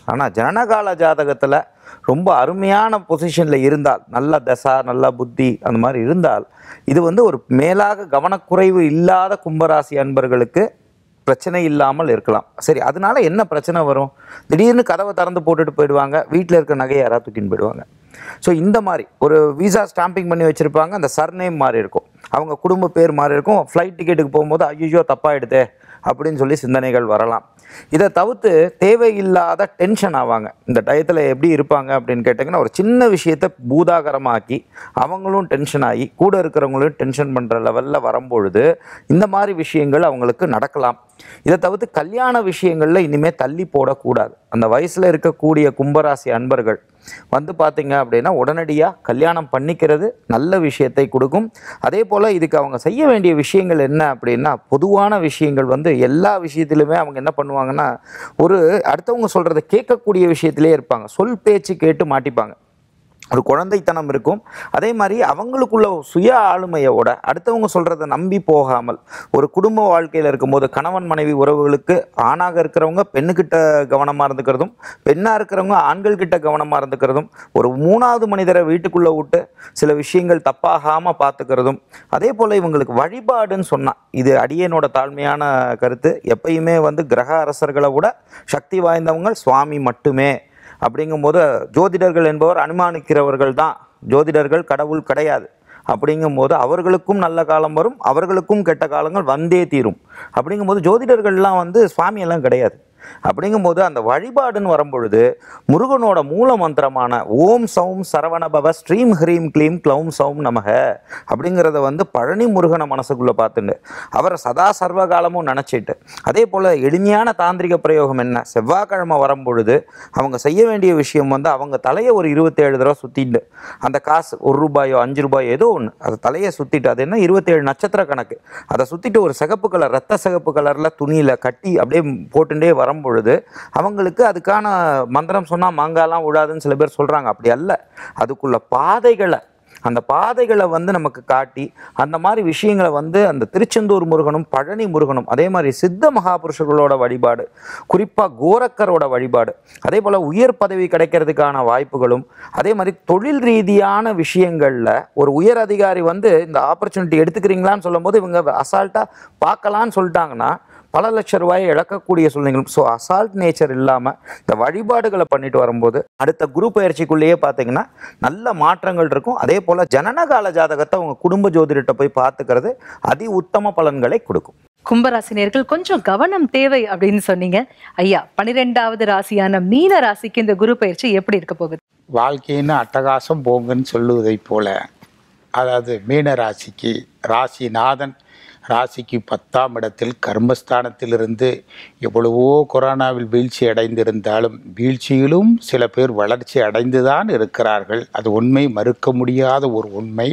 ஆனால் ஜனனகால ஜாதகத்தில் ரொம்ப அருமையான பொசிஷனில் இருந்தால் நல்ல தசா நல்ல புத்தி அந்த மாதிரி இருந்தால் இது வந்து ஒரு மேலாக கவனக்குறைவு இல்லாத கும்பராசி அன்பர்களுக்கு பிரச்சனை இல்லாமல் இருக்கலாம் சரி அதனால என்ன பிரச்சனை வரும் திடீர்னு கதவை திறந்து போட்டுட்டு போயிடுவாங்க வீட்டில் இருக்க நகையை யாராவது தூக்கின்னு போயிடுவாங்க ஸோ இந்த மாதிரி ஒரு விசா ஸ்டாம்பிங் பண்ணி வச்சுருப்பாங்க அந்த சர்நேம் மாதிரி இருக்கும் அவங்க குடும்ப பேர் மாதிரி இருக்கும் ஃப்ளைட் டிக்கெட்டுக்கு போகும்போது ஐயோ தப்பாயிடுதே அப்படின்னு சொல்லி சிந்தனைகள் வரலாம் இதை தவிர்த்து தேவையில்லாத டென்ஷன் ஆவாங்க இந்த டயத்தில் எப்படி இருப்பாங்க அப்படின்னு கேட்டிங்கன்னா ஒரு சின்ன விஷயத்தை பூதாகரமாக்கி அவங்களும் டென்ஷன் ஆகி கூட இருக்கிறவங்களும் டென்ஷன் பண்ணுற லெவலில் வரும்பொழுது இந்த மாதிரி விஷயங்கள் அவங்களுக்கு நடக்கலாம் இதை தவிர்த்து கல்யாண விஷயங்களில் இனிமேல் தள்ளி போடக்கூடாது அந்த வயசில் இருக்கக்கூடிய கும்பராசி அன்பர்கள் வந்து பார்த்தீங்க அப்படின்னா உடனடியாக கல்யாணம் பண்ணிக்கிறது நல்ல விஷயத்தை கொடுக்கும் அதே போல் இதுக்கு அவங்க செய்ய வேண்டிய விஷயங்கள் என்ன அப்படின்னா பொதுவான விஷயங்கள் வந்து எல்லா விஷயத்திலுமே அவங்க என்ன பண்ணுவாங்கன்னா ஒரு அடுத்தவங்க சொல்கிறத கேட்கக்கூடிய விஷயத்திலே இருப்பாங்க சொல் பேச்சு கேட்டு மாட்டிப்பாங்க ஒரு குழந்தைத்தனம் இருக்கும் அதே மாதிரி அவங்களுக்குள்ள சுய ஆளுமையோட அடுத்தவங்க சொல்கிறத நம்பி போகாமல் ஒரு குடும்ப வாழ்க்கையில் இருக்கும்போது கணவன் மனைவி உறவுகளுக்கு ஆணாக இருக்கிறவங்க பெண்ணுக்கிட்ட கவனமாக இருந்துக்கிறதும் பெண்ணாக இருக்கிறவங்க ஆண்கள் கிட்ட கவனமாக இருந்துக்கிறதும் ஒரு மூணாவது மனிதரை வீட்டுக்குள்ளே விட்டு சில விஷயங்கள் தப்பாகாமல் பார்த்துக்கிறதும் அதே போல் இவங்களுக்கு வழிபாடுன்னு சொன்னால் இது அடியனோட தாழ்மையான கருத்து எப்பயுமே வந்து கிரக அரசர்களை விட சக்தி வாய்ந்தவங்க சுவாமி மட்டுமே அப்படிங்கும்போது ஜோதிடர்கள் என்பவர் அனுமானிக்கிறவர்கள் தான் ஜோதிடர்கள் கடவுள் கிடையாது அப்படிங்கும்போது அவர்களுக்கும் நல்ல காலம் வரும் அவர்களுக்கும் கெட்ட காலங்கள் வந்தே தீரும் அப்படிங்கும்போது ஜோதிடர்கள்லாம் வந்து சுவாமியெல்லாம் கிடையாது அப்படிங்கும்போது அந்த வழிபாடுன்னு வரும்பொழுது முருகனோட மூல மந்திரமான ஓம் சௌம் சரவணபவ ஸ்ரீம் ஹ்ரீம் க்ளீம் க்ளௌம் சௌம் நமக அப்படிங்கிறத வந்து பழனி முருகனை மனசுக்குள்ளே பார்த்துட்டு அவரை சதா சர்வகாலமும் நினச்சிட்டு அதே போல் எளிமையான தாந்திரிக பிரயோகம் என்ன செவ்வாய்க்கிழமை வரும்பொழுது அவங்க செய்ய வேண்டிய விஷயம் வந்து அவங்க தலையை ஒரு இருபத்தேழு தடவை சுற்றிட்டு அந்த காசு ஒரு ரூபாயோ அஞ்சு ரூபாயோ ஏதோ ஒன்று அதை தலையை சுற்றிட்டு அது என்ன இருபத்தேழு நட்சத்திர கணக்கு அதை சுற்றிட்டு ஒரு சிகப்பு கலர் ரத்த சிகப்பு கலரில் துணியில் கட்டி அப்படியே போட்டுட்டே வரும்பொழுது அவங்களுக்கு அதுக்கான மந்திரம் சொன்னால் மாங்காலாம் விழாதுன்னு சில பேர் சொல்கிறாங்க அப்படி அல்ல அதுக்குள்ள பாதைகளை அந்த பாதைகளை வந்து நமக்கு காட்டி அந்த மாதிரி விஷயங்களை வந்து அந்த திருச்செந்தூர் முருகனும் பழனி முருகனும் அதே மாதிரி சித்த மகாபுருஷர்களோட வழிபாடு குறிப்பாக கோரக்கரோட வழிபாடு அதே போல் உயர் பதவி கிடைக்கிறதுக்கான வாய்ப்புகளும் அதே மாதிரி தொழில் ரீதியான விஷயங்களில் ஒரு உயர் அதிகாரி வந்து இந்த ஆப்பர்ச்சுனிட்டி எடுத்துக்கிறீங்களான்னு சொல்லும்போது இவங்க அசால்ட்டாக பார்க்கலான்னு சொல்லிட்டாங்கன்னா பல லட்ச ரூபாயை இழக்கக்கூடிய சூழ்நிலைகள் ஸோ அசால்ட் நேச்சர் இல்லாமல் இந்த வழிபாடுகளை பண்ணிட்டு வரும்போது அடுத்த குரு பயிற்சிக்குள்ளேயே பார்த்தீங்கன்னா நல்ல மாற்றங்கள் இருக்கும் அதே போல் ஜனனகால ஜாதகத்தை உங்கள் குடும்ப ஜோதிடத்தை போய் பார்த்துக்கிறது அதி உத்தம பலன்களை கொடுக்கும் கும்பராசினியர்கள் கொஞ்சம் கவனம் தேவை அப்படின்னு சொன்னீங்க ஐயா பனிரெண்டாவது ராசியான மீன ராசிக்கு இந்த குரு பயிற்சி எப்படி இருக்க போகுது வாழ்க்கைன்னு அட்டகாசம் போங்கன்னு சொல்லுவதைப் போல அதாவது மீன ராசிக்கு ராசிநாதன் ராசிக்கு பத்தாம் இடத்தில் கர்மஸ்தானத்திலிருந்து எவ்வளவோ கொரோனாவில் வீழ்ச்சி அடைந்திருந்தாலும் வீழ்ச்சியிலும் சில பேர் வளர்ச்சி அடைந்துதான் இருக்கிறார்கள் அது உண்மை மறுக்க முடியாத ஒரு உண்மை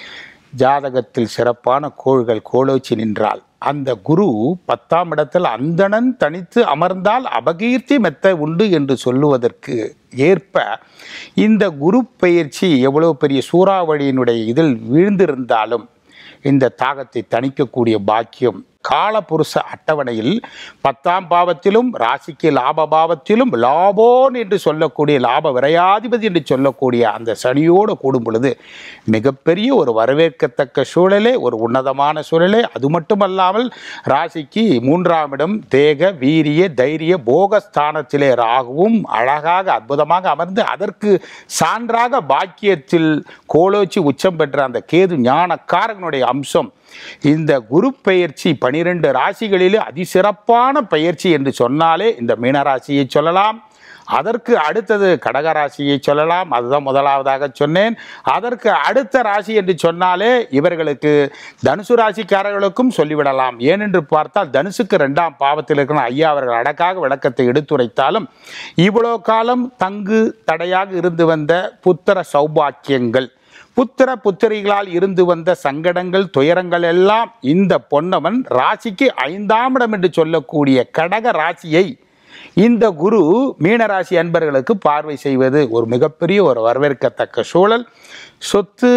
ஜாதகத்தில் சிறப்பான கோள்கள் கோலோச்சி நின்றால் அந்த குரு பத்தாம் இடத்தில் அந்தணன் தனித்து அமர்ந்தால் அபகீர்த்தி மெத்த உண்டு என்று சொல்லுவதற்கு ஏற்ப இந்த குரு பயிற்சி எவ்வளவு பெரிய சூறாவளியினுடைய இதில் வீழ்ந்திருந்தாலும் இந்த தாகத்தை தணிக்கக்கூடிய பாக்கியம் காலபுருஷ அட்டவணையில் பத்தாம் பாவத்திலும் ராசிக்கு லாப பாவத்திலும் லாபோன் என்று சொல்லக்கூடிய லாப விரையாதிபதி என்று சொல்லக்கூடிய அந்த சனியோடு கூடும் பொழுது மிகப்பெரிய ஒரு வரவேற்கத்தக்க சூழலே ஒரு உன்னதமான சூழலே அது மட்டுமல்லாமல் ராசிக்கு மூன்றாம் இடம் தேக வீரிய தைரிய போகஸ்தானத்திலே ராகுவும் அழகாக அற்புதமாக அமர்ந்து அதற்கு சான்றாக பாக்கியத்தில் கோலோச்சி உச்சம் பெற்ற அந்த கேது ஞானக்காரகனுடைய அம்சம் இந்த குரு பெயர்ச்சி பனிரெண்டு ராசிகளிலே அதிசிறப்பான பயிற்சி என்று சொன்னாலே இந்த மீனராசியை சொல்லலாம் அதற்கு அடுத்தது கடகராசியை சொல்லலாம் அதுதான் முதலாவதாக சொன்னேன் அதற்கு அடுத்த ராசி என்று சொன்னாலே இவர்களுக்கு தனுசு ராசிக்காரர்களுக்கும் சொல்லிவிடலாம் ஏனென்று பார்த்தால் தனுசுக்கு ரெண்டாம் பாவத்தில் இருக்கிற ஐயா அவர்கள் அடக்காக விளக்கத்தை எடுத்துரைத்தாலும் இவ்வளோ காலம் தங்கு தடையாக இருந்து வந்த புத்திர சௌபாக்கியங்கள் புத்திர புத்திரிகளால் இருந்து வந்த சங்கடங்கள் துயரங்கள் எல்லாம் இந்த பொன்னவன் ராசிக்கு ஐந்தாம் இடம் என்று சொல்லக்கூடிய கடக ராசியை இந்த குரு மீனராசி அன்பர்களுக்கு பார்வை செய்வது ஒரு மிகப்பெரிய ஒரு வரவேற்கத்தக்க சூழல் சொத்து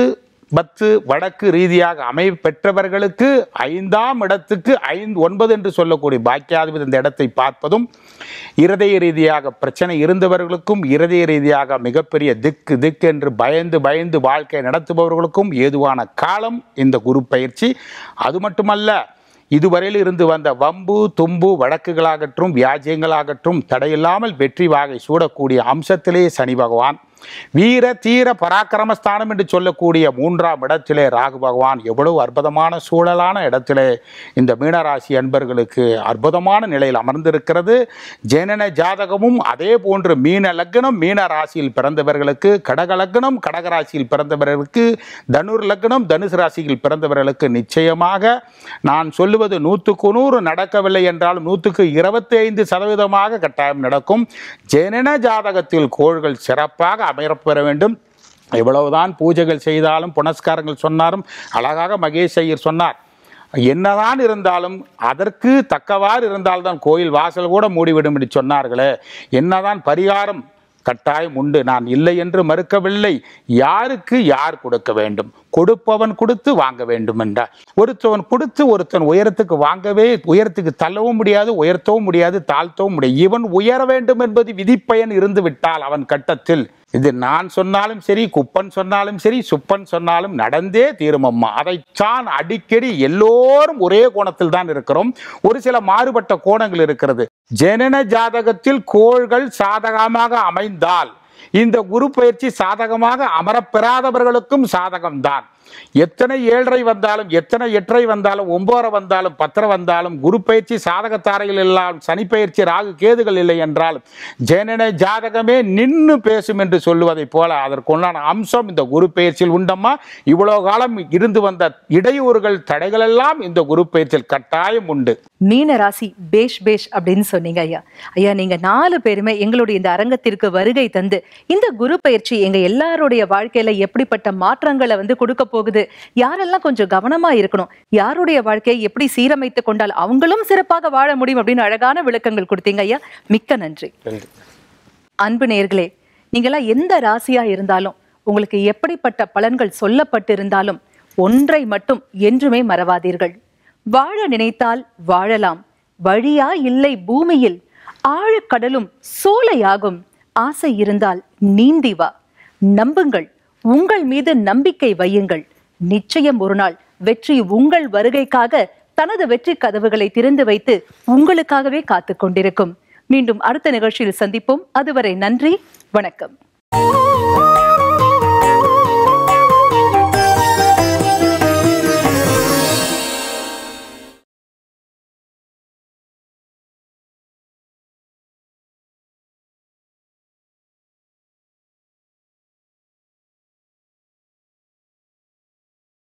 பத்து வடக்கு ரீதியாக அமைவு பெற்றவர்களுக்கு ஐந்தாம் இடத்துக்கு ஐந்து ஒன்பது என்று சொல்லக்கூடிய பாக்கியாதிபதி இந்த இடத்தை பார்ப்பதும் இருதய ரீதியாக பிரச்சனை இருந்தவர்களுக்கும் இருதய ரீதியாக மிகப்பெரிய திக்கு திக்கு என்று பயந்து பயந்து வாழ்க்கை நடத்துபவர்களுக்கும் ஏதுவான காலம் இந்த குரு பயிற்சி அது மட்டுமல்ல இதுவரையில் இருந்து வந்த வம்பு தும்பு வழக்குகளாகட்டும் வியாஜியங்களாகட்டும் தடையில்லாமல் வெற்றி வாகை சூடக்கூடிய அம்சத்திலே சனி பகவான் வீர தீர பராக்கிரமஸ்தானம் என்று சொல்லக்கூடிய மூன்றாம் இடத்திலே ராகு பகவான் எவ்வளவு அற்புதமான சூழலான இடத்திலே இந்த மீனராசி அன்பர்களுக்கு அற்புதமான நிலையில் அமர்ந்திருக்கிறது ஜனன ஜாதகமும் அதே போன்று மீன லக்னம் மீன ராசியில் பிறந்தவர்களுக்கு கடக லக்னம் கடகராசியில் பிறந்தவர்களுக்கு தனுர் லக்னம் தனுசு ராசியில் பிறந்தவர்களுக்கு நிச்சயமாக நான் சொல்லுவது நூற்றுக்கு நூறு நடக்கவில்லை என்றாலும் நூற்றுக்கு இருபத்தி ஐந்து சதவீதமாக கட்டாயம் நடக்கும் ஜனன ஜாதகத்தில் கோள்கள் சிறப்பாக அமையப்பெற வேண்டும் எவ்வளவுதான் பூஜைகள் செய்தாலும் புனஸ்காரங்கள் சொன்னாலும் அழகாக மகேஷ் ஐயர் சொன்னார் என்னதான் இருந்தாலும் அதற்கு தக்கவாறு இருந்தால்தான் கோயில் வாசல் கூட மூடிவிடும் என்று சொன்னார்களே என்னதான் பரிகாரம் கட்டாயம் உண்டு நான் இல்லை என்று மறுக்கவில்லை யாருக்கு யார் கொடுக்க வேண்டும் கொடுப்பவன் கொடுத்து வாங்க வேண்டும் என்றார் ஒருத்தவன் கொடுத்து ஒருத்தன் உயரத்துக்கு வாங்கவே உயரத்துக்கு தள்ளவும் முடியாது உயர்த்தவும் முடியாது தாழ்த்தவும் முடியாது இவன் உயர வேண்டும் என்பது விதிப்பயன் இருந்து விட்டால் அவன் கட்டத்தில் இது நான் சொன்னாலும் சரி குப்பன் சொன்னாலும் சரி சுப்பன் சொன்னாலும் நடந்தே தீருமம்மா அதைத்தான் அடிக்கடி எல்லோரும் ஒரே கோணத்தில் தான் இருக்கிறோம் ஒரு சில மாறுபட்ட கோணங்கள் இருக்கிறது ஜனன ஜாதகத்தில் கோள்கள் சாதகமாக அமைந்தால் இந்த குரு பயிற்சி சாதகமாக அமரப்பெறாதவர்களுக்கும் சாதகம்தான் எத்தனை ஏழரை வந்தாலும் எத்தனை எட்டரை வந்தாலும் ஒன்பதரை வந்தாலும் பத்தரை வந்தாலும் குரு பயிற்சி சாதகத்தாரைகள் எல்லாம் சனி பயிற்சி ராகு கேதுகள் இல்லை என்றாலும் ஜனன ஜாதகமே நின்று பேசும் என்று சொல்லுவதைப் போல அதற்குண்டான அம்சம் இந்த குரு பயிற்சியில் உண்டம்மா இவ்வளவு காலம் இருந்து வந்த இடையூறுகள் தடைகள் எல்லாம் இந்த குரு பயிற்சியில் கட்டாயம் உண்டு மீன ராசி பேஷ் பேஷ் அப்படின்னு சொன்னீங்க ஐயா ஐயா நீங்க நாலு பேருமே எங்களுடைய இந்த அரங்கத்திற்கு வருகை தந்து இந்த குரு பயிற்சி எங்க எல்லாருடைய வாழ்க்கையில எப்படிப்பட்ட மாற்றங்களை வந்து கொடுக்க போகுது யாரெல்லாம் கொஞ்சம் கவனமா இருக்கணும் யாருடைய வாழ்க்கையை எப்படி சீரமைத்து கொண்டால் அவங்களும் சிறப்பாக வாழ முடியும் அப்படின்னு அழகான விளக்கங்கள் கொடுத்தீங்க ஐயா மிக்க நன்றி நன்றி அன்பு நேர்களே நீங்களாம் எந்த ராசியா இருந்தாலும் உங்களுக்கு எப்படிப்பட்ட பலன்கள் சொல்லப்பட்டிருந்தாலும் ஒன்றை மட்டும் என்றுமே மறவாதீர்கள் வாழ நினைத்தால் வாழலாம் வழியா இல்லை பூமியில் ஆழக்கடலும் சோலையாகும் ஆசை இருந்தால் நீந்தி வா நம்புங்கள் உங்கள் மீது நம்பிக்கை வையுங்கள் நிச்சயம் ஒரு நாள் வெற்றி உங்கள் வருகைக்காக தனது வெற்றி கதவுகளை திறந்து வைத்து உங்களுக்காகவே காத்துக் கொண்டிருக்கும் மீண்டும் அடுத்த நிகழ்ச்சியில் சந்திப்போம் அதுவரை நன்றி வணக்கம்